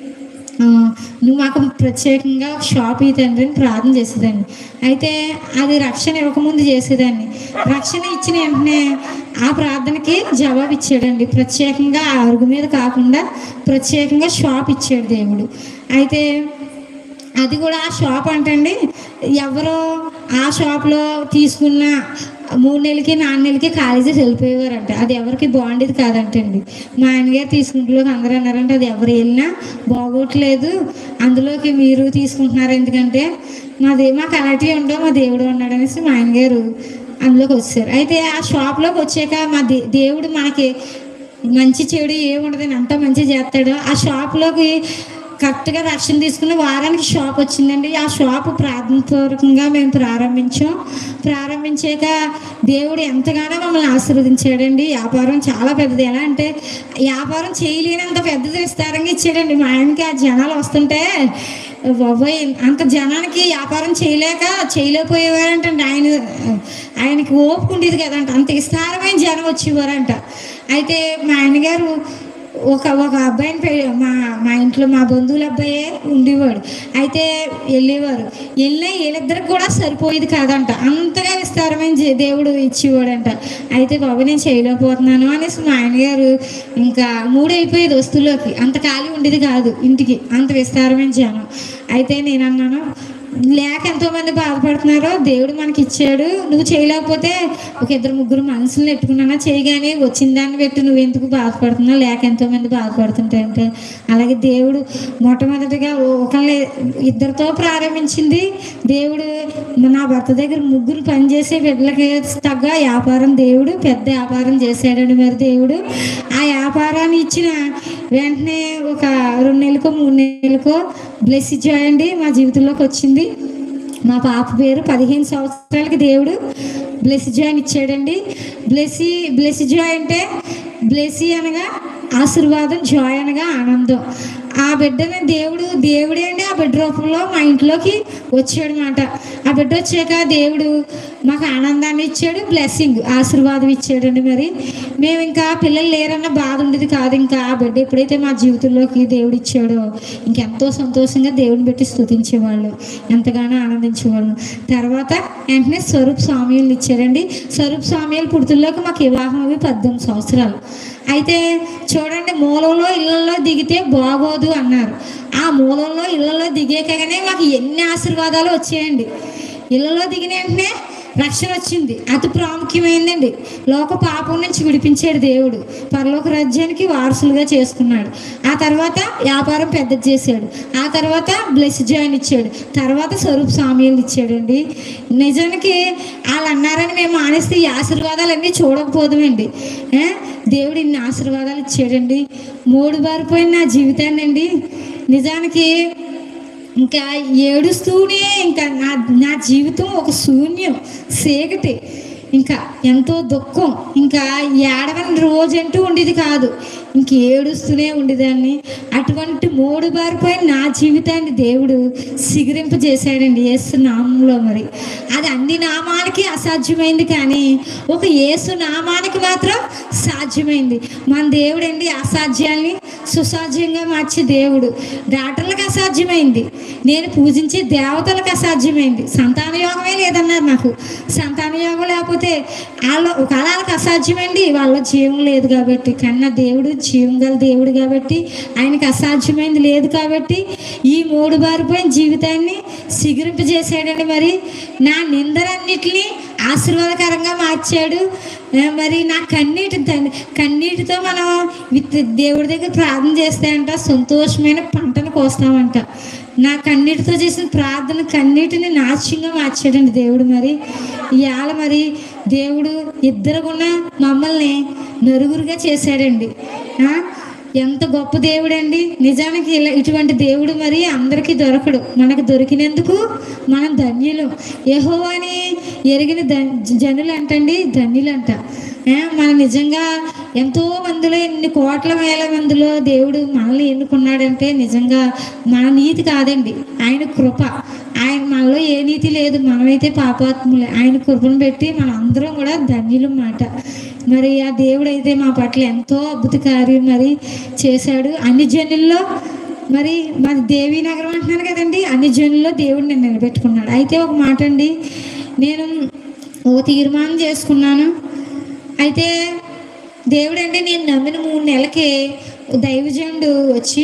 A: ఆ, నువ్వు మాకు ప్రత్యేకంగా ఒక షాప్ ఈ తండ్రి అని ప్రార్థన చేసేదాన్ని అయితే అది రక్షణ ఇవ్వకముందు చేసేదాన్ని రక్షణ ఇచ్చిన వెంటనే ఆ ప్రార్థనకి జవాబు ఇచ్చాడండి ప్రత్యేకంగా ఆ అరుగు మీద కాకుండా ప్రత్యేకంగా షాప్ ఇచ్చాడు దేవుడు అయితే అది కూడా ఆ షాప్ అంటండి ఎవరో ఆ షాప్లో తీసుకున్న మూడు నెలలకి నాలుగు నెలలకి కాలేజీకి వెళ్ళిపోయేవారంట అది ఎవరికి బాగుండేది కాదంటండి మా ఆయనగారు తీసుకుంటులోకి అందరూ అన్నారంటే అది ఎవరు వెళ్ళినా బాగోట్లేదు అందులోకి మీరు తీసుకుంటున్నారు ఎందుకంటే మాది మాకు అలాంటివి ఉండవు మా దేవుడు ఉన్నాడు అనేసి మా ఆయనగారు అందులోకి వచ్చారు అయితే ఆ షాప్లోకి వచ్చాక మా దే దేవుడు మనకి మంచి చెడు ఏముండదని అంతా మంచి చేస్తాడు ఆ షాప్లోకి కరెక్ట్గా రక్షణ తీసుకున్న వారానికి షాప్ వచ్చిందండి ఆ షాప్ ప్రాథమికంగా మేము ప్రారంభించాం ప్రారంభించాక దేవుడు ఎంతగానో మమ్మల్ని ఆశీర్వదించాడండి వ్యాపారం చాలా పెద్దది ఎలా అంటే వ్యాపారం చేయలేనంత పెద్దది విస్తారంగా ఇచ్చాడండి మా ఆయనకి ఆ జనాలు వస్తుంటే బాబోయ్ అంత జనానికి వ్యాపారం చేయలేక చేయలేకపోయేవారంట ఆయన ఆయనకి ఓపిక ఉండేది కదంట అంత విస్తారమైన జనం వచ్చేవారంట అయితే మా ఆయనగారు ఒక ఒక అబ్బాయిని పె మా మా ఇంట్లో మా బంధువుల అబ్బాయే ఉండేవాడు అయితే వెళ్ళేవారు వెళ్ళినా వీళ్ళిద్దరికి కూడా సరిపోయేది కాదంట అంతగా విస్తారమైన జే- దేవుడు ఇచ్చేవాడంట అయితే బాబు నేను చేయలేకపోతున్నాను అనేసి మా ఆయన గారు ఇంకా మూడైపోయేది వస్తువులోకి అంత ఖాళీ ఉండేది కాదు ఇంటికి అంత విస్తారమైన జనం అయితే నేను అన్నాను లేక ఎంతోమంది బాధపడుతున్నారో దేవుడు మనకి ఇచ్చాడు నువ్వు చేయలేకపోతే ఒక ఇద్దరు ముగ్గురు మనుషులను ఎట్టుకున్నా చేయగానే వచ్చిన దాన్ని పెట్టి నువ్వు ఎందుకు బాధపడుతున్నావు లేక ఎంతోమంది బాధపడుతుంటాయంటే అలాగే దేవుడు మొట్టమొదటిగా ఒకళ్ళని ఇద్దరితో ప్రారంభించింది దేవుడు నా భర్త దగ్గర ముగ్గురు పనిచేసే బిడ్డలకి తగ్గ వ్యాపారం దేవుడు పెద్ద వ్యాపారం చేశాడండి మరి దేవుడు ఆ వ్యాపారాన్ని ఇచ్చిన వెంటనే ఒక రెండు నెలలకో మూడు నెలలకో బ్లెస్ చేయండి మా జీవితంలోకి వచ్చింది మా పాప పేరు పదిహేను సంవత్సరాలకి దేవుడు బ్లెస్ జాయ్ ఇచ్చాడండి బ్లెస్సీ బ్లెస్ జాయ్ అంటే బ్లెస్సీ అనగా ఆశీర్వాదం జాయ్ అనగా ఆనందం ఆ బిడ్డని దేవుడు దేవుడే అండి ఆ బిడ్డ రూపంలో మా ఇంట్లోకి వచ్చాడు అనమాట ఆ బిడ్డ వచ్చాక దేవుడు మాకు ఆనందాన్ని ఇచ్చాడు బ్లెస్సింగ్ ఆశీర్వాదం ఇచ్చాడండి మరి మేము ఇంకా పిల్లలు లేరన్న బాధ ఉండేది కాదు ఇంకా ఆ బిడ్డ ఎప్పుడైతే మా జీవితంలోకి దేవుడు ఇచ్చాడో ఇంకెంతో సంతోషంగా దేవుని పెట్టి స్తుతించేవాళ్ళు ఎంతగానో ఆనందించేవాళ్ళు తర్వాత వెంటనే స్వరూప్ స్వామ్యులు ఇచ్చారండి స్వరూప్ స్వామ్యులు పుడుతుల్లోకి మాకు వివాహం అవి పద్దెనిమిది సంవత్సరాలు అయితే చూడండి మూలంలో ఇళ్ళల్లో దిగితే బాగోదు అన్నారు ఆ మూలంలో ఇళ్ళల్లో దిగాకగానే మాకు ఎన్ని ఆశీర్వాదాలు వచ్చాయండి ఇళ్ళలో దిగిన వెంటనే రక్షణ వచ్చింది అతి ప్రాముఖ్యమైందండి లోక పాపం నుంచి విడిపించాడు దేవుడు పరలోక రాజ్యానికి వారసులుగా చేసుకున్నాడు ఆ తర్వాత వ్యాపారం పెద్ద చేశాడు ఆ తర్వాత బ్లెస్ జాయిన్ ఇచ్చాడు తర్వాత స్వరూప్ సామ్యాలు ఇచ్చాడండి నిజానికి వాళ్ళు అన్నారని మేము మానేస్తే ఈ ఆశీర్వాదాలన్నీ చూడకపోదామండి ఏ? దేవుడు ఇన్ని ఆశీర్వాదాలు ఇచ్చాడండి మూడు బారిపోయిన నా జీవితాన్ని అండి నిజానికి ఇంకా ఏడుస్తూనే ఇంకా నా నా జీవితం ఒక శూన్యం చీకటి ఇంకా ఎంతో దుఃఖం ఇంకా ఏడవని రోజంటూ ఉండేది కాదు ఇంక ఏడుస్తూనే ఉండేదాన్ని అటువంటి మూడు బారిపోయిన నా జీవితాన్ని దేవుడు సిగిరింపజేశాడండి యేసు నామంలో మరి అది అన్ని నామాలకి అసాధ్యమైంది కానీ ఒక యేసు నామానికి మాత్రం సాధ్యమైంది మన దేవుడండి అసాధ్యాల్ని సుసాధ్యంగా మార్చే దేవుడు డాక్టర్లకు అసాధ్యమైంది నేను పూజించే దేవతలకు అసాధ్యమైంది సంతాన యోగమే లేదన్నారు నాకు సంతాన యోగం లేకపోతే వాళ్ళ ఒకవేళ వాళ్ళకి అసాధ్యమండి వాళ్ళ జీవం లేదు కాబట్టి కన్నా దేవుడు జీవం గల దేవుడు కాబట్టి ఆయనకి అసాధ్యమైంది లేదు కాబట్టి ఈ మూడు బారిపోయిన జీవితాన్ని సిగురింపజేశాడండి మరి నా నిందలన్నిటిని ఆశీర్వాదకరంగా మార్చాడు ఆ, మరి నా కన్నీటి తండ్రి కన్నీటితో మనం విత్ దేవుడి దగ్గర ప్రార్థన చేస్తే అంట సంతోషమైన పంటను కోస్తామంట నా కన్నీటితో చేసిన ప్రార్థన కన్నీటిని నాట్యంగా మార్చాడండి దేవుడు మరి ఇవాళ మరి దేవుడు ఇద్దరు కూడా మమ్మల్ని నలుగురుగా చేశాడండి ఆ? ఎంత గొప్ప దేవుడండి నిజానికి ఇలా ఇటువంటి దేవుడు మరి అందరికీ దొరకడు మనకు దొరికినందుకు మనం ధన్యులు యెహోవాని ఎరిగిన ధన్ జనులు అంటండి ధన్యులు అంట ఆ, మనం నిజంగా ఎంతో మందిలో ఎన్ని కోట్ల వేల మందిలో దేవుడు మనల్ని ఎన్నుకున్నాడంటే నిజంగా మన నీతి కాదండి ఆయన కృప ఆయన మనలో ఏ నీతి లేదు మనమైతే పాపాత్ములే ఆయన కృపను పెట్టి మనం అందరం కూడా ధన్యులు మాట మరి ఆ దేవుడు అయితే మా పట్ల ఎంతో అద్భుత కార్యం మరి చేశాడు అన్ని జనుల్లో మరి మాది దేవీ నగరం అంటున్నాను కదండి అన్ని జనుల్లో దేవుడు నేను నిలబెట్టుకున్నాడు అయితే ఒక మాట అండి నేను ఓ తీర్మానం చేసుకున్నాను అయితే దేవుడు అంటే నేను నమ్మిన మూడు నెలలకి దైవజనుడు వచ్చి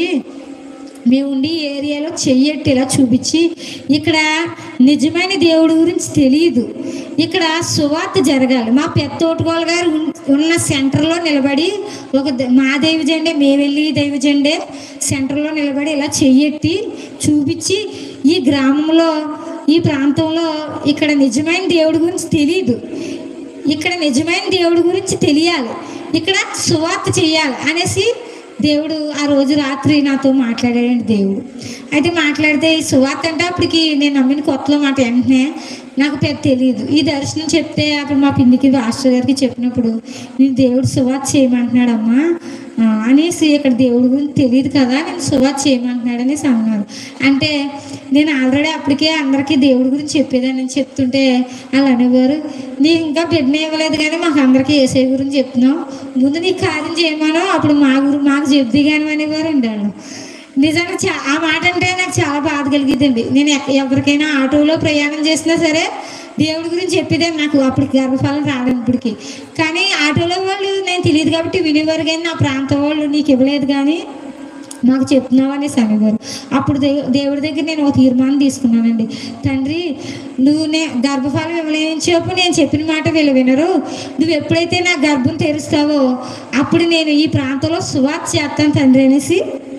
A: మేము ఉండి ఈ ఏరియాలో చెయ్యట్టి ఇలా చూపించి ఇక్కడ నిజమైన దేవుడి గురించి తెలియదు ఇక్కడ సువార్త జరగాలి మా పెద్ద తోటకోళ్ళ గారు ఉన్- ఉన్న సెంటర్లో నిలబడి ఒక ద- మా దైవజెండే మేము వెళ్ళి దైవజెండే సెంటర్లో నిలబడి ఇలా చెయ్యెట్టి చూపించి ఈ గ్రామంలో ఈ ప్రాంతంలో ఇక్కడ నిజమైన దేవుడి గురించి తెలియదు ఇక్కడ నిజమైన దేవుడి గురించి తెలియాలి ఇక్కడ సువార్త చేయాలి అనేసి దేవుడు ఆ రోజు రాత్రి నాతో మాట్లాడాడండి దేవుడు అయితే మాట్లాడితే ఈ సువార్త అంటే అప్పటికి నేను నమ్మిన కొత్తలో మాట వెంటనే నాకు పెద్ద తెలియదు ఈ దర్శనం చెప్తే అప్పుడు మా పిండికి మాస్టర్ గారికి చెప్పినప్పుడు నేను దేవుడు సువార్త చేయమంటున్నాడమ్మా ఆ, అనేసి ఇక్కడ దేవుడి గురించి తెలియదు కదా నేను సువార్త చేయమంటున్నాడు అనేసి అన్నారు అంటే నేను ఆల్రెడీ అప్పటికే అందరికీ దేవుడి గురించి చెప్పేదాన్ని చెప్తుంటే వాళ్ళు అనేవారు నీ ఇంకా బిడ్డ ఇవ్వలేదు కానీ మాకు అందరికీ ఏసై గురించి చెప్తున్నావు ముందు నీ కార్యం చేయమనో అప్పుడు మా గురు మాకు చెప్తే కానీ అనేవారు అండి వాళ్ళు నిజంగా చా ఆ మాట అంటే నాకు చాలా బాధ కలిగిద్దండి నేను ఎక్క- ఎవరికైనా ఆటోలో ప్రయాణం చేసినా సరే దేవుడి గురించి చెప్పేదే నాకు అప్పటికి గర్భఫలం రాలేదు ఇప్పటికి కానీ ఆటోలో వాళ్ళు నేను తెలియదు కాబట్టి వినేవారు కానీ నా ప్రాంతం వాళ్ళు నీకు ఇవ్వలేదు కానీ మాకు చెప్తున్నావు అనేసి అనేవారు అప్పుడు దేవు దేవుడి దగ్గర నేను ఒక తీర్మానం తీసుకున్నానండి తండ్రి నువ్వు నే గర్భఫలం ఇవ్వలేనిచేపు నేను చెప్పిన మాట వీళ్ళు వినరు నువ్వు ఎప్పుడైతే నా గర్భం తెరుస్తావో అప్పుడు నేను ఈ ప్రాంతంలో సువార్త చేస్తాను తండ్రి అనేసి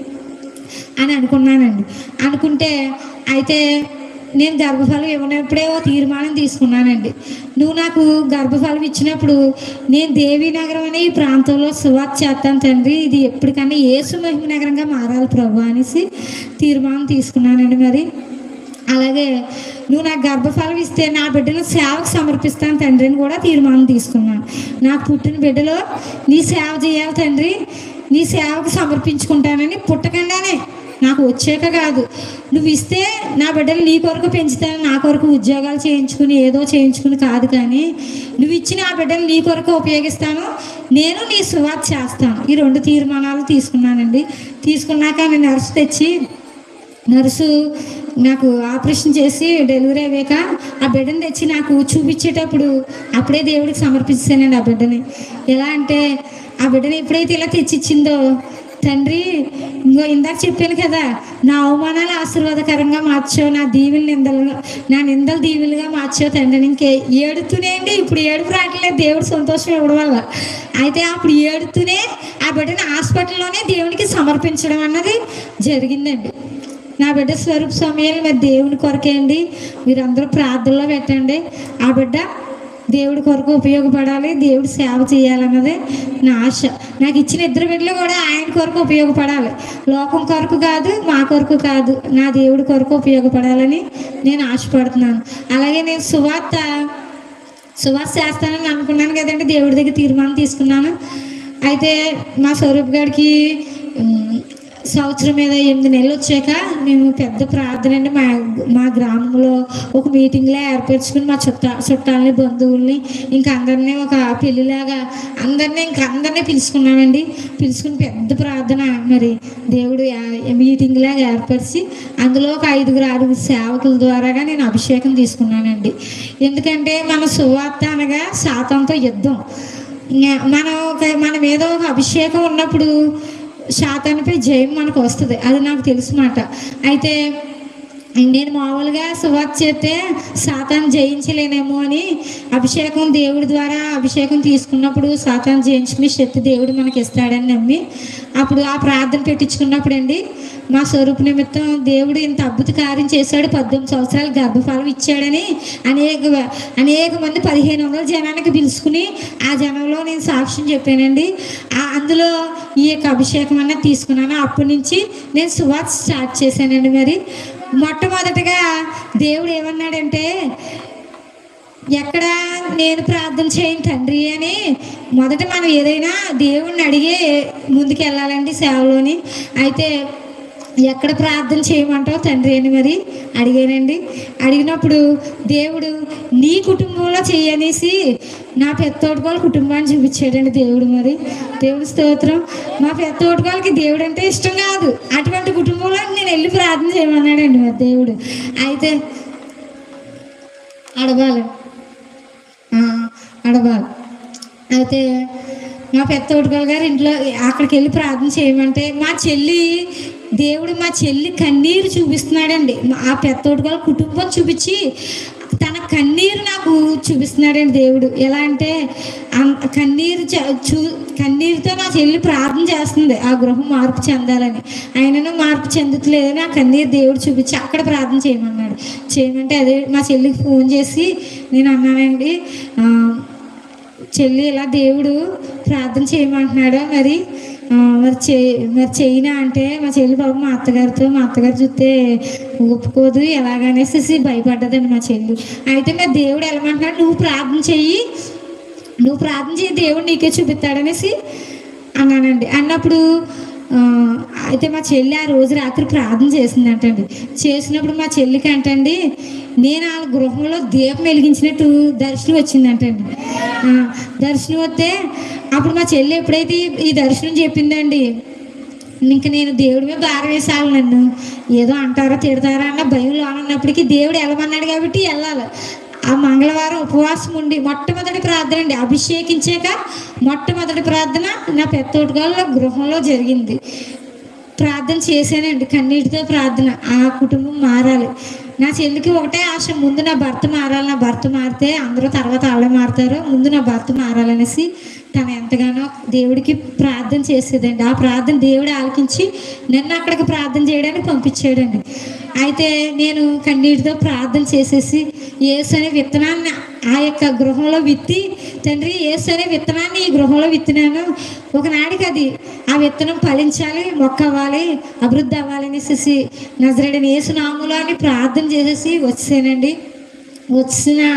A: అని అనుకున్నానండి అనుకుంటే అయితే నేను గర్భఫలం ఇవ్వనప్పుడే ఓ తీర్మానం తీసుకున్నానండి నువ్వు నాకు గర్భఫలం ఇచ్చినప్పుడు నేను దేవీ నగరం అనే ఈ ప్రాంతంలో సువార్త చేస్తాను తండ్రి ఇది ఎప్పటికన్నా ఏసు మహిమ నగరంగా మారాలి ప్రభు అనేసి తీర్మానం తీసుకున్నానండి మరి అలాగే నువ్వు నాకు గర్భఫలం ఇస్తే నా బిడ్డను సేవకు సమర్పిస్తాను తండ్రి అని కూడా తీర్మానం తీసుకున్నాను నాకు పుట్టిన బిడ్డలో నీ సేవ చేయాలి తండ్రి నీ సేవకు సమర్పించుకుంటానని పుట్టకుండానే నాకు వచ్చాక కాదు నువ్వు ఇస్తే నా బిడ్డలు నీ కొరకు పెంచుతాను నా కొరకు ఉద్యోగాలు చేయించుకుని ఏదో చేయించుకుని కాదు కానీ నువ్వు ఇచ్చిన ఆ బిడ్డలు నీ కొరకు ఉపయోగిస్తాను నేను నీ సువార్త చేస్తాను ఈ రెండు తీర్మానాలు తీసుకున్నానండి తీసుకున్నాక నేను నర్సు తెచ్చి నర్సు నాకు ఆపరేషన్ చేసి డెలివరీ అయ్యాక ఆ బిడ్డని తెచ్చి నాకు చూపించేటప్పుడు అప్పుడే దేవుడికి సమర్పించానండి ఆ బిడ్డని ఎలా అంటే ఆ బిడ్డని ఎప్పుడైతే ఇలా తెచ్చిచ్చిందో తండ్రి ఇంకో ఇందాక చెప్పాను కదా నా అవమానాలు ఆశీర్వాదకరంగా మార్చావు నా దీవులు నిందలుగా నా నిందలు దీవులుగా మార్చావు తండ్రి ఇంకే ఏడుతూనే అండి ఇప్పుడు ఏడుపు రావట్లేదు దేవుడు సంతోషం ఇవ్వడం వల్ల అయితే అప్పుడు ఏడుతూనే ఆ బిడ్డని హాస్పిటల్లోనే దేవునికి సమర్పించడం అన్నది జరిగిందండి నా బిడ్డ స్వరూప సమయాలు మరి దేవుని కొరకే అండి మీరందరూ ప్రార్థనలో పెట్టండి ఆ బిడ్డ దేవుడి కొరకు ఉపయోగపడాలి దేవుడి సేవ చేయాలన్నదే నా ఆశ నాకు ఇచ్చిన ఇద్దరు బిడ్డలు కూడా ఆయన కొరకు ఉపయోగపడాలి లోకం కొరకు కాదు మా కొరకు కాదు నా దేవుడి కొరకు ఉపయోగపడాలని నేను ఆశపడుతున్నాను అలాగే నేను సువార్త సువార్త చేస్తానని అనుకున్నాను కదండి దేవుడి దగ్గర తీర్మానం తీసుకున్నాను అయితే మా స్వరూప్ గారికి ఉమ్, సంవత్సరం మీద ఎనిమిది నెలలు వచ్చాక మేము పెద్ద ప్రార్థన అండి మా మా గ్రామంలో ఒక మీటింగ్లో ఏర్పరచుకుని మా చుట్ట చుట్టాలని బంధువుల్ని ఇంకా అందరినీ ఒక పెళ్లిలాగా అందరినీ ఇంకా అందరినీ పిలుచుకున్నామండి పిలుచుకుని పెద్ద ప్రార్థన మరి దేవుడు యా- మీటింగ్ లాగా ఏర్పరిచి అందులో ఒక ఐదుగురు ఆరుగురు సేవకుల ద్వారాగా నేను అభిషేకం తీసుకున్నానండి ఎందుకంటే మన సువార్త అనగా శాతంతో యుద్ధం ఇంకా మనం ఒక మన మీద ఒక అభిషేకం ఉన్నప్పుడు శాతానిపై జయం మనకు వస్తుంది అది నాకు తెలుసు మాట అయితే నేను మామూలుగా సువార్త చేస్తే సాతాను జయించలేనేమో అని అభిషేకం దేవుడి ద్వారా అభిషేకం తీసుకున్నప్పుడు సాతాను జయించుకునే శక్తి దేవుడు మనకి ఇస్తాడని నమ్మి అప్పుడు ఆ ప్రార్థన పెట్టించుకున్నప్పుడు అండి మా స్వరూప నిమిత్తం దేవుడు ఇంత అద్భుత కార్యం చేశాడు పద్దెనిమిది సంవత్సరాలు గర్భఫలం ఇచ్చాడని అనేక అనేక మంది పదిహేను వందల జనానికి పిలుచుకుని ఆ జనంలో నేను సాక్ష్యం చెప్పానండి ఆ అందులో ఈ యొక్క అభిషేకం అన్నది తీసుకున్నాను అప్పటి నుంచి నేను సువార్త స్టార్ట్ చేశానండి మరి మొట్టమొదటగా దేవుడు ఏమన్నాడంటే ఎక్కడ నేను ప్రార్థన చేయను తండ్రి అని మొదట మనం ఏదైనా దేవుణ్ణి అడిగే ముందుకు వెళ్ళాలండి సేవలోని అయితే ఎక్కడ ప్రార్థన చేయమంటావు తండ్రి అని మరి అడిగానండి అడిగినప్పుడు దేవుడు నీ కుటుంబంలో చేయనేసి నా పెత్తోటుకోళ్ళ కుటుంబాన్ని చూపించాడండి దేవుడు మరి దేవుడి స్తోత్రం మా పెత్తోటుకోళ్ళకి దేవుడు అంటే ఇష్టం కాదు అటువంటి కుటుంబంలో నేను వెళ్ళి ప్రార్థన చేయమన్నాడండి మరి దేవుడు అయితే అడగాలి ఆ, అడగాలి అయితే మా పెద్ద తోటకోళ్ళ గారు ఇంట్లో అక్కడికి వెళ్ళి ప్రార్థన చేయమంటే మా చెల్లి దేవుడు మా చెల్లి కన్నీరు చూపిస్తున్నాడండి మా- ఆ పెద్ద తోటకోళ్ళ కుటుంబం చూపించి తన కన్నీరు నాకు చూపిస్తున్నాడండి దేవుడు ఎలా అంటే అం- కన్నీరు చ- చూ కన్నీరుతో నా చెల్లి ప్రార్థన చేస్తుంది ఆ గృహం మార్పు చెందాలని ఆయనను మార్పు చెందుతలేదని ఆ కన్నీరు దేవుడు చూపించి అక్కడ ప్రార్థన చేయమన్నాడు చేయమంటే అదే మా చెల్లికి ఫోన్ చేసి నేను అన్నానండి ఆ, చెల్లి ఇలా దేవుడు ప్రార్థన చేయమంటున్నాడు మరి ఆ, మరి చే మరి చేయనా అంటే మా చెల్లి బాబు మా అత్తగారితో మా అత్తగారు చూస్తే ఒప్పుకోదు ఎలాగనేసి భయపడ్డదండి మా చెల్లి అయితే మరి దేవుడు ఎలామంటున్నాడు నువ్వు ప్రార్థన చెయ్యి నువ్వు ప్రార్థన చేయి దేవుడు నీకే చూపిస్తాడనేసి అన్నానండి అన్నప్పుడు ఆ, అయితే మా చెల్లి ఆ రోజు రాత్రి ప్రార్థన చేసిందంటండి చేసినప్పుడు మా చెల్లికి అంటండి నేను ఆ గృహంలో దీపం వెలిగించినట్టు దర్శనం వచ్చిందంటండి ఆ, దర్శనం వస్తే అప్పుడు మా చెల్లి ఎప్పుడైతే ఈ- ఈ దర్శనం చెప్పిందండి ఇంక నేను దేవుడి మీద భారం వేసాలి నన్ను ఏదో అంటారో తిడతారా అన్న భయంలో ఉన్నప్పటికీ దేవుడు వెళ్ళమన్నాడు కాబట్టి వెళ్ళాలి ఆ మంగళవారం ఉపవాసం ఉండి మొట్టమొదటి ప్రార్థన అండి అభిషేకించాక మొట్టమొదటి ప్రార్థన నా పెత్తోటగాళ్ళ గృహంలో జరిగింది ప్రార్థన చేశానండి కన్నీటితో ప్రార్థన ఆ కుటుంబం మారాలి నా చెల్లికి ఒకటే ఆశ ముందు నా భర్త మారాలి నా భర్త మారితే అందరూ తర్వాత ఆవిడ మారుతారు ముందు నా భర్త మారాలనేసి తను ఎంతగానో దేవుడికి ప్రార్థన చేసేదండి ఆ ప్రార్థన దేవుడు ఆలకించి నన్ను అక్కడికి ప్రార్థన చేయడానికి పంపించాడండి అయితే నేను కన్నీటితో ప్రార్థన చేసేసి ఏసు అనే విత్తనాన్ని ఆ యొక్క గృహంలో విత్తి తండ్రి ఏసు అనే విత్తనాన్ని ఈ గృహంలో విత్తినాను ఒకనాడికి అది ఆ విత్తనం ఫలించాలి మొక్క అవ్వాలి అభివృద్ధి అవ్వాలి అనేసి నజరడిని ఏసు నాములో అని ప్రార్థన చేసేసి వచ్చానండి వచ్చిన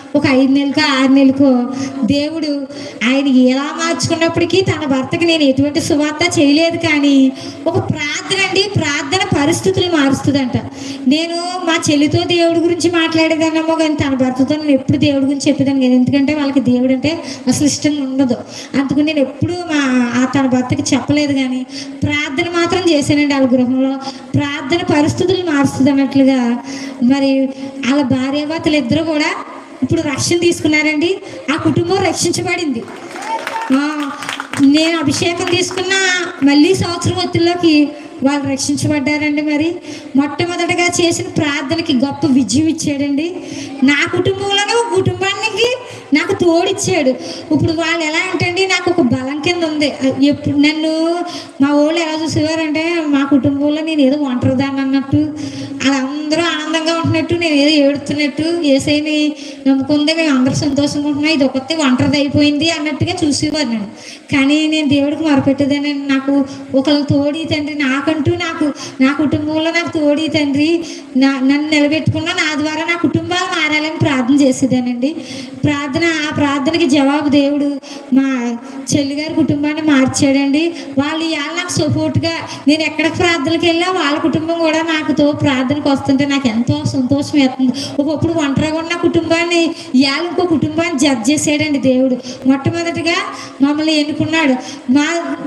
A: ఒక ఐదు నెలలకో ఆరు నెలలకో దేవుడు ఆయన ఎలా మార్చుకున్నప్పటికీ తన భర్తకి నేను ఎటువంటి సువార్త చేయలేదు కానీ ఒక ప్రార్థన అండి ప్రార్థన పరిస్థితులు మారుస్తుందంట నేను మా చెల్లితో దేవుడి గురించి మాట్లాడేదాన్నేమో కానీ తన భర్తతో నేను ఎప్పుడు దేవుడి గురించి చెప్పేదాన్ని కదా ఎందుకంటే వాళ్ళకి దేవుడు అంటే అసలు ఇష్టం ఉండదు అందుకు నేను ఎప్పుడు మా ఆ తన భర్తకి చెప్పలేదు కానీ ప్రార్థన మాత్రం చేశానండి వాళ్ళ గృహంలో ప్రార్థన పరిస్థితులు మారుస్తుంది అన్నట్లుగా మరి వాళ్ళ భార్యాభర్తలు ఇద్దరు కూడా ఇప్పుడు రక్షణ తీసుకున్నారండి ఆ కుటుంబం రక్షించబడింది ఆ, నేను అభిషేకం తీసుకున్న మళ్ళీ సంవత్సరం ఒత్తిడిలోకి వాళ్ళు రక్షించబడ్డారండి మరి మొట్టమొదటగా చేసిన ప్రార్థనకి గొప్ప విజయం ఇచ్చాడండి నా కుటుంబంలోనే ఒక కుటుంబానికి నాకు తోడిచ్చాడు ఇప్పుడు వాళ్ళు ఎలా అంటే నాకు ఒక బలం కింద ఉంది ఎప్పుడు నన్ను మా వాళ్ళు ఎలా చూసేవారంటే మా కుటుంబంలో నేను ఏదో ఒంటరిదాన్ని అన్నట్టు వాళ్ళందరూ ఆనందంగా ఉంటున్నట్టు నేను ఏదో ఏడుతున్నట్టు ఏసైని నమ్ముకుందే మేము అందరూ సంతోషంగా ఉంటున్నాం ఇది ఒకటి ఒంటరిది అయిపోయింది అన్నట్టుగా చూసేవారు నేను కానీ నేను దేవుడికి మొరపెట్టేదాన్ని నాకు ఒకళ్ళు తోడి తండ్రి నాకంటూ నాకు నా కుటుంబంలో నాకు తోడి తండ్రి నా నన్ను నిలబెట్టుకున్న నా ద్వారా నా కుటుంబాలు మారాలని ప్రార్థన చేసేదానండి ప్రార్థన ఆ ప్రార్థనకి జవాబు దేవుడు మా చెల్లిగారి కుటుంబాన్ని మార్చాడండి వాళ్ళు ఇవాళ నాకు సపోర్ట్గా నేను ఎక్కడికి ప్రార్థనకి వెళ్ళినా వాళ్ళ కుటుంబం కూడా నాకుతో ప్రార్థనకు వస్తుంటే నాకు ఎంతో సంతోషం వేస్తుంది ఒకప్పుడు ఒంటరిగా ఉన్న కుటుంబాన్ని ఇవాళ ఇంకో కుటుంబాన్ని జడ్జ్ చేసాడండి దేవుడు మొట్టమొదటిగా మమ్మల్ని ఎన్నుకున్నాడు మా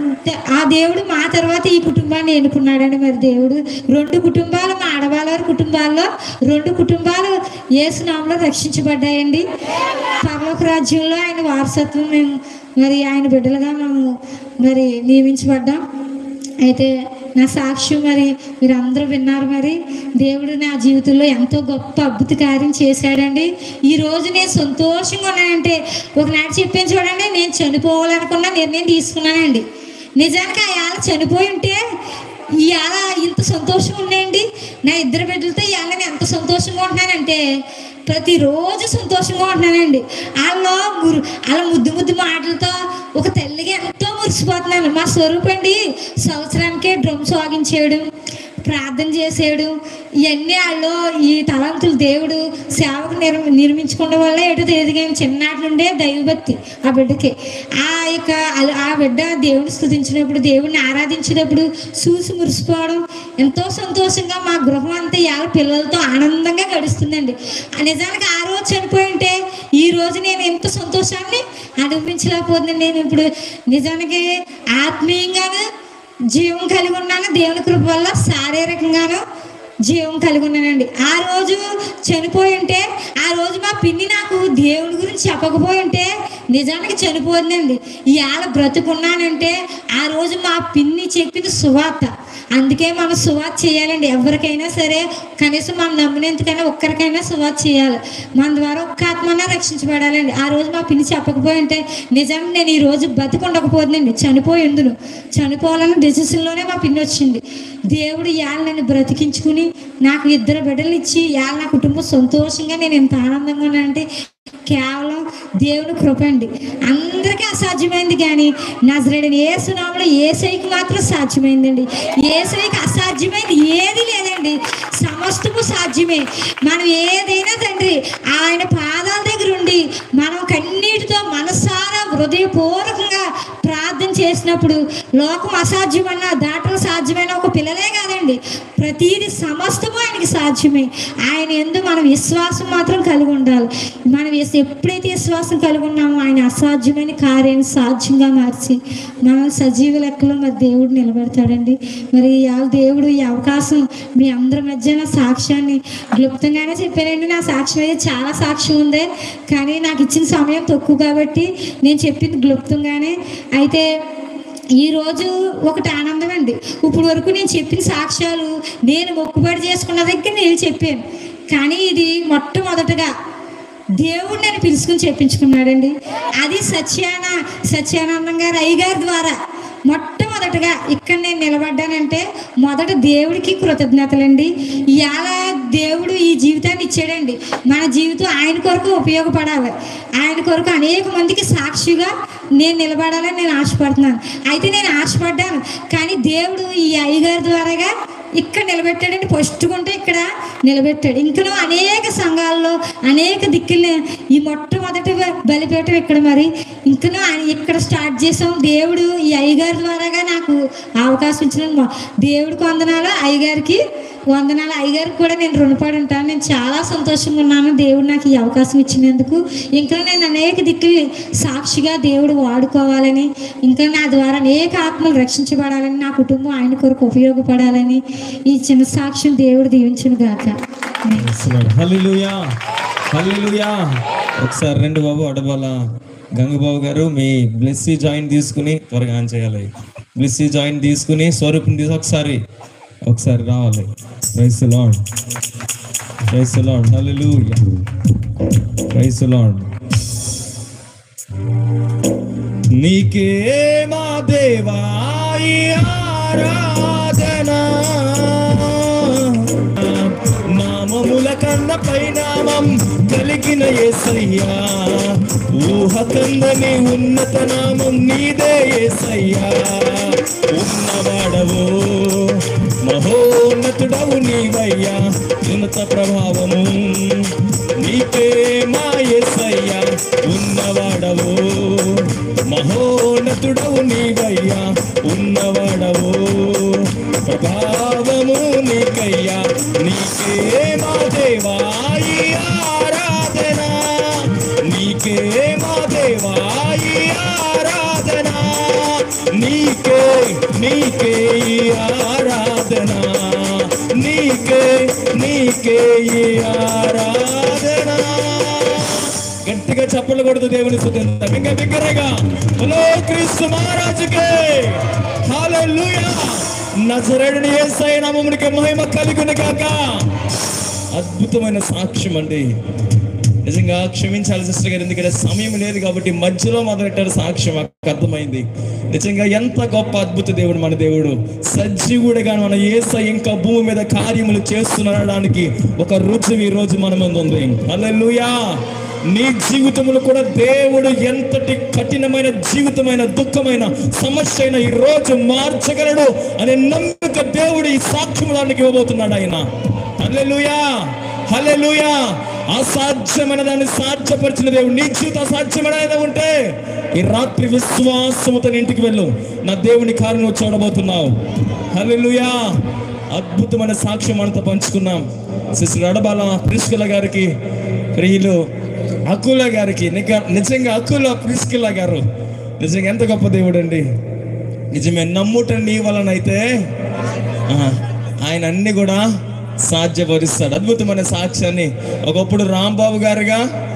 A: ఆ దేవుడు మా తర్వాత ఈ కుటుంబాన్ని ఎన్నుకున్నాడండి మరి దేవుడు రెండు కుటుంబాలు మా ఆడవాళ్ళ కుటుంబాల్లో రెండు కుటుంబాలు ఏసునామలో రక్షించబడ్డాయండి పరలోక రాజ్యంలో ఆయన వారసత్వం మేము మరి ఆయన బిడ్డలుగా మేము మరి నియమించబడ్డాం అయితే నా సాక్ష్యం మరి మీరు అందరూ విన్నారు మరి దేవుడు నా జీవితంలో ఎంతో గొప్ప అద్భుత కార్యం చేశాడండి ఈ రోజు నేను సంతోషంగా ఉన్నానంటే ఒకనాడు చెప్పాను చూడండి నేను చనిపోవాలనుకున్న నిర్ణయం తీసుకున్నానండి నిజానికి ఆ ఆల చనిపోయి ఉంటే ఇవాళ ఇంత సంతోషం ఉన్నాయండి నా ఇద్దరు బిడ్డలతో ఇవాళ నేను ఎంత సంతోషంగా ఉంటున్నానంటే ప్రతిరోజు సంతోషంగా ఉంటున్నానండి వాళ్ళలో మురు అలా ముద్దు ముద్దు మాటలతో ఒక తల్లిగా ఎంతో మురిసిపోతున్నాను మా స్వరూపండి సంవత్సరానికే డ్రమ్స్ వాగించేయడం ప్రార్థన చేసేయడం ఇవన్నీ వాళ్ళు ఈ తలంతులు దేవుడు సేవకు నిర్ నిర్మించుకోవడం వల్ల ఎటు ఎదిగాను చిన్ననాటి నుండే దైవభక్తి ఆ బిడ్డకి ఆ యొక్క అల- ఆ బిడ్డ దేవుని స్థుతించినప్పుడు దేవుడిని ఆరాధించినప్పుడు చూసి మురిసిపోవడం ఎంతో సంతోషంగా మా గృహం అంతా ఇవాళ పిల్లలతో ఆనందంగా గడుస్తుందండి ఆ నిజానికి ఆ రోజు చనిపోయి ఉంటే ఈ రోజు నేను ఎంత సంతోషాన్ని అనుభవించలేకపోతున్నాను నేను ఇప్పుడు నిజానికి ఆత్మీయంగాను జీవం కలిగి ఉన్నాను దేవుని కృప వల్ల శారీరకంగాను జీవం కలిగి ఉన్నానండి ఆ రోజు చనిపోయి ఉంటే ఆ రోజు మా పిన్ని నాకు దేవుడి గురించి చెప్పకపోయి ఉంటే నిజానికి చనిపోయిందండి ఇవాళ బ్రతుకున్నానంటే ఆ రోజు మా పిన్ని చెప్పింది సువార్త అందుకే మనం సువార్త చేయాలండి ఎవరికైనా సరే కనీసం మనం నమ్మినంతకైనా ఒక్కరికైనా సువార్త చేయాలి మన ద్వారా ఒక్క ఆత్మన్నా రక్షించబడాలండి ఆ రోజు మా పిన్ని చెప్పకపోయి ఉంటే నిజం నేను ఈ రోజు బతికుండకపోతుందండి చనిపోయి ఉందును చనిపోవాలని డెసిషన్లోనే మా పిన్ని వచ్చింది దేవుడు ఇవాళ నన్ను బ్రతికించుకుని నాకు ఇద్దరు బిడ్డలు ఇచ్చి ఇవాళ నా కుటుంబం సంతోషంగా నేను ఎంత ఆనందంగా ఉన్నానంటే కేవలం దేవుని కృప అండి అందరికీ అసాధ్యమైంది కానీ నజరేడని ఏ సునాములో ఏసైకి మాత్రం సాధ్యమైందండి ఏసైకి అసాధ్యమైంది ఏది లేదండి సమస్తము సాధ్యమే మనం ఏదైనా తండ్రి ఆయన పాదాల దగ్గర ఉండి మనం కన్నీటితో మనసారా హృదయపూర్వకంగా ప్రార్థన చేసినప్పుడు లోకం అసాధ్యమన్నా దాటలు సాధ్యమైన ఒక పిల్లలే కాదండి ప్రతీది సమస్తము ఆయనకి సాధ్యమే ఆయన ఎందు మనం విశ్వాసం మాత్రం కలిగి ఉండాలి మనం ఎస్- ఎప్పుడైతే విశ్వాసం కలిగి ఉన్నామో ఆయన అసాధ్యమైన కార్యాన్ని సాధ్యంగా మార్చి మనం సజీవ లెక్కలో మరి దేవుడు నిలబెడతాడండి మరి ఇవాళ దేవుడు ఈ అవకాశం మీ అందరి మధ్య నా సాక్ష్యాన్ని క్లుప్తంగానే చెప్పానండి నా సాక్ష్యం అయితే చాలా సాక్ష్యం ఉంది కానీ నాకు ఇచ్చిన సమయం తక్కువ కాబట్టి నేను చెప్పింది క్లుప్తంగానే అయితే ఈరోజు ఒకటి ఆనందం అండి ఇప్పుడు వరకు నేను చెప్పిన సాక్ష్యాలు నేను మొక్కుబడి చేసుకున్న దగ్గర నేను చెప్పాను కానీ ఇది మొట్టమొదటగా దేవుడు నన్ను పిలుచుకుని చెప్పించుకున్నాడండి అది సత్యాన సత్యానందం గారు అయ్యగారి ద్వారా మొట్టమొదటగా ఇక్కడ నేను నిలబడ్డానంటే మొదట దేవుడికి కృతజ్ఞతలండి ఇవాళ దేవుడు ఈ జీవితాన్ని ఇచ్చాడండి మన జీవితం ఆయన కొరకు ఉపయోగపడాలి ఆయన కొరకు అనేక మందికి సాక్షిగా నేను నిలబడాలని నేను ఆశపడుతున్నాను అయితే నేను ఆశపడ్డాను కానీ దేవుడు ఈ అయ్యగారి ద్వారాగా ఇక్కడ నిలబెట్టాడండి ఫస్ట్ ఉంటే ఇక్కడ నిలబెట్టాడు ఇంకనూ అనేక సంఘాల్లో అనేక దిక్కుల్ని ఈ మొట్టమొదటి బ- బలిపీఠం ఇక్కడ మరి ఇంకనూ ఆయన ఇక్కడ స్టార్ట్ చేసాం దేవుడు ఈ అయ్యగారి ద్వారాగా నాకు అవకాశం ఇచ్చిన మొ- దేవుడికి వందనాలు అయ్యగారికి వందనాలు అయ్యగారికి కూడా నేను రుణపడి ఉంటాను నేను చాలా సంతోషంగా ఉన్నాను దేవుడు నాకు ఈ అవకాశం ఇచ్చినందుకు ఇంకా నేను అనేక దిక్కులు సాక్షిగా దేవుడు వాడుకోవాలని ఇంకా నా ద్వారా అనేక ఆత్మలు రక్షించబడాలని నా కుటుంబం ఆయన కొరకు ఉపయోగపడాలని ఈ చిన్న సాక్ష్యం దేవుడు దీవించును గాక
B: హల్లెలూయా హల్లెలూయా ఒకసారి రెండు బాబు అడబాల గంగబాబు గారు మీ బ్లెస్సీ జాయిన్ తీసుకుని త్వరగా ఆన్ చేయాలి బ్లెస్సీ జాయిన్ తీసుకుని స్వరూపం తీసి ఒకసారి ఒకసారి రావాలి praise Lord praise Lord hallelujah praise Lord నీకే మా దేవా ఈ ఆరాధన నామముల కన్న పైనామం కలిగిన యేసయ్యా ఊహ కందని ఉన్నత నామం నీదే యేసయ్యా ఉన్నవాడవు మహోన్నతుడవు నీవయ్యా ఉన్నత ప్రభావము నీకే మా యేసయ్యా ఉన్నవాడవు మహోన్నతుడవు నీవయ్యా ఉన్నవాడవు ప్రభావము నీకయ్యా నీకే మా దేవా ఈ ఆరాధన నీకే మా దేవా ఈ ఆరాధన నీకే నీకే ఈ ఆరాధన నీకే నీకే ఈ ఆరాధన గట్టిగా చప్పలు కొడుతూ దేవుని స్తుతిద్దాం ఇంకా బిగ్గరగా హలో క్రీస్తు మహారాజుకే హల్లెలూయా నజరేయుని యేసయ్య నామమునికి మహిమ కలుగును గాక అద్భుతమైన సాక్ష్యం అండి నిజంగా క్షమించాలి సిస్టర్ గారు ఎందుకంటే సమయం లేదు కాబట్టి మధ్యలో మొదలెట్టారు సాక్ష్యం మాకు అర్థమైంది నిజంగా ఎంత గొప్ప అద్భుత దేవుడు మన దేవుడు సజీవుడుగా మన ఏస ఇంకా భూమి మీద కార్యములు చేస్తున్నాడానికి ఒక రుజువు ఈ రోజు మన ముందు ఉంది హల్లెలూయా నీ జీవితంలో కూడా దేవుడు ఎంతటి కఠినమైన జీవితమైన దుఃఖమైన సమస్య అయినా ఈ రోజు మార్చగలడు అనే నమ్మిక దేవుడు ఈ సాక్ష్యం దానికి ఇవ్వబోతున్నాడు ఆయన హల్లెలూయా హల్లెలూయా అసాధ్యమైన దాన్ని సాధ్యపరిచిన దేవుడు నీ జీవితం అసాధ్యమైన ఉంటే ఈ రాత్రి విశ్వాసముతో నీ ఇంటికి వెళ్ళు నా దేవుని కార్యం నువ్వు చూడబోతున్నావు హల్లెలూయా అద్భుతమైన సాక్ష్యం మనతో పంచుకున్నాం సిస్టర్ అడబాల ప్రిస్కుల గారికి ప్రియులు అకుల గారికి నిక- నిజంగా అకుల ప్రిస్కిల గారు నిజంగా ఎంత గొప్ప దేవుడు అండి నిజమే నమ్ముట నీ వలనైతే ఆ, ఆయన అన్ని కూడా సాధ్యపరుస్తాడు అద్భుతమైన సాక్ష్యాన్ని ఒకప్పుడు రాంబాబు గారుగా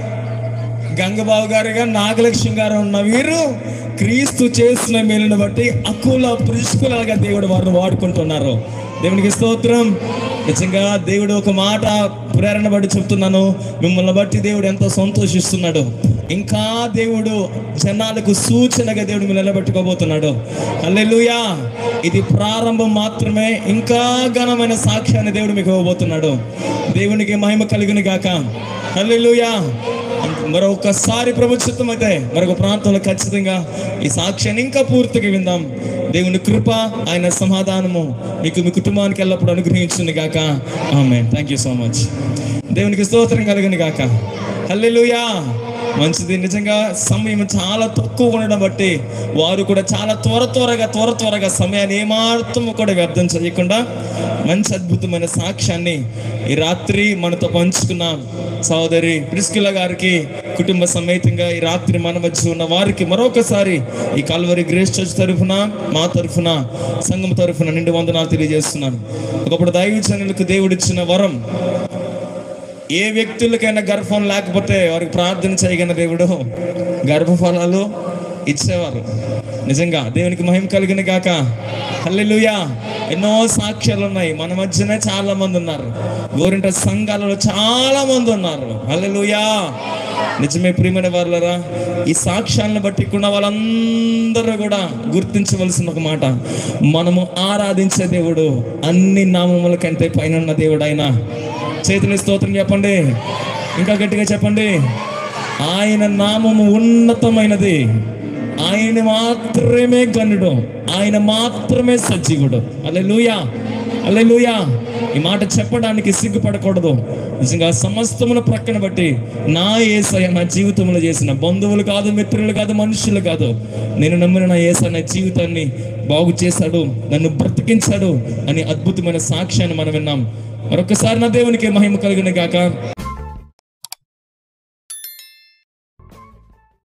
B: గంగబాబు గారుగా నాగలక్ష్మి గారు ఉన్న వీరు క్రీస్తు చేసిన మేలును బట్టి అకుల పురుషుకులుగా దేవుడు వారిని వాడుకుంటున్నారు దేవునికి స్తోత్రం నిజంగా దేవుడు ఒక మాట ప్రేరణ బట్టి చెప్తున్నాను మిమ్మల్ని బట్టి దేవుడు ఎంతో సంతోషిస్తున్నాడు ఇంకా దేవుడు జనాలకు సూచనగా దేవుడు మిమ్మల్ని నిలబెట్టుకోబోతున్నాడు హల్లెలూయా ఇది ప్రారంభం మాత్రమే ఇంకా ఘనమైన సాక్ష్యాన్ని దేవుడు మీకు ఇవ్వబోతున్నాడు దేవునికి మహిమ కలిగిన గాక హల్లెలూయా మరొకసారి ప్రభుత్వం అయితే మరొక ప్రాంతంలో ఖచ్చితంగా ఈ సాక్ష్యాన్ని ఇంకా పూర్తిగా విందాం దేవుని కృప ఆయన సమాధానము మీకు మీ కుటుంబానికి ఎల్లప్పుడూ అనుగ్రహించింది గాక ఆమె థ్యాంక్ యూ సో మచ్ దేవునికి స్తోత్రం కలిగింది గాక హల్లెలూయా మంచిది నిజంగా సమయం చాలా తక్కువ ఉండడం బట్టి వారు కూడా చాలా త్వర త్వరగా త్వర త్వరగా సమయాన్ని ఏమాత్రం కూడా వ్యర్థం చేయకుండా మంచి అద్భుతమైన సాక్ష్యాన్ని ఈ రాత్రి మనతో పంచుకున్న సోదరి ప్రిస్కిల గారికి కుటుంబ సమేతంగా ఈ రాత్రి మన మధ్య ఉన్న వారికి మరొకసారి ఈ కల్వరి గ్రేస్ చర్చ్ తరఫున మా తరఫున సంఘం తరఫున నిండు వందనాలు తెలియజేస్తున్నాను ఒకప్పుడు దైవజనులకు దేవుడిచ్చిన వరం ఏ వ్యక్తులకైనా గర్భం లేకపోతే వారికి ప్రార్థన చేయగల దేవుడు గర్భఫలాలు ఇచ్చేవారు నిజంగా దేవునికి మహిమ కలిగిన గాక హల్లెలూయా ఎన్నో సాక్ష్యాలు ఉన్నాయి మన మధ్యనే చాలా మంది ఉన్నారు గోరింట సంఘాలలో చాలా మంది ఉన్నారు హల్లెలూయా నిజమే ప్రియమైన వాళ్ళరా ఈ సాక్ష్యాలను బట్టి ఉన్న వాళ్ళందరూ కూడా గుర్తించవలసిన ఒక మాట మనము ఆరాధించే దేవుడు అన్ని నామముల కంటే పైన ఉన్న దేవుడు ఆయన చేతుల స్తోత్రం చెప్పండి ఇంకా గట్టిగా చెప్పండి ఆయన నామము ఉన్నతమైనది ఆయన మాత్రమే గనుడు ఆయన మాత్రమే సజీవుడు అలెలుయా అల్లెలుయా ఈ మాట చెప్పడానికి సిగ్గుపడకూడదు నిజంగా సమస్తమును ప్రక్కన బట్టి నా ఏసయ్య నా జీవితంలో చేసిన బంధువులు కాదు మిత్రులు కాదు మనుషులు కాదు నేను నమ్మిన నా ఏస నా జీవితాన్ని బాగు చేశాడు నన్ను బ్రతికించాడు అని అద్భుతమైన సాక్ష్యాన్ని మనం విన్నాం మరొకసారి నా దేవునికి మహిమ కలిగిన గాక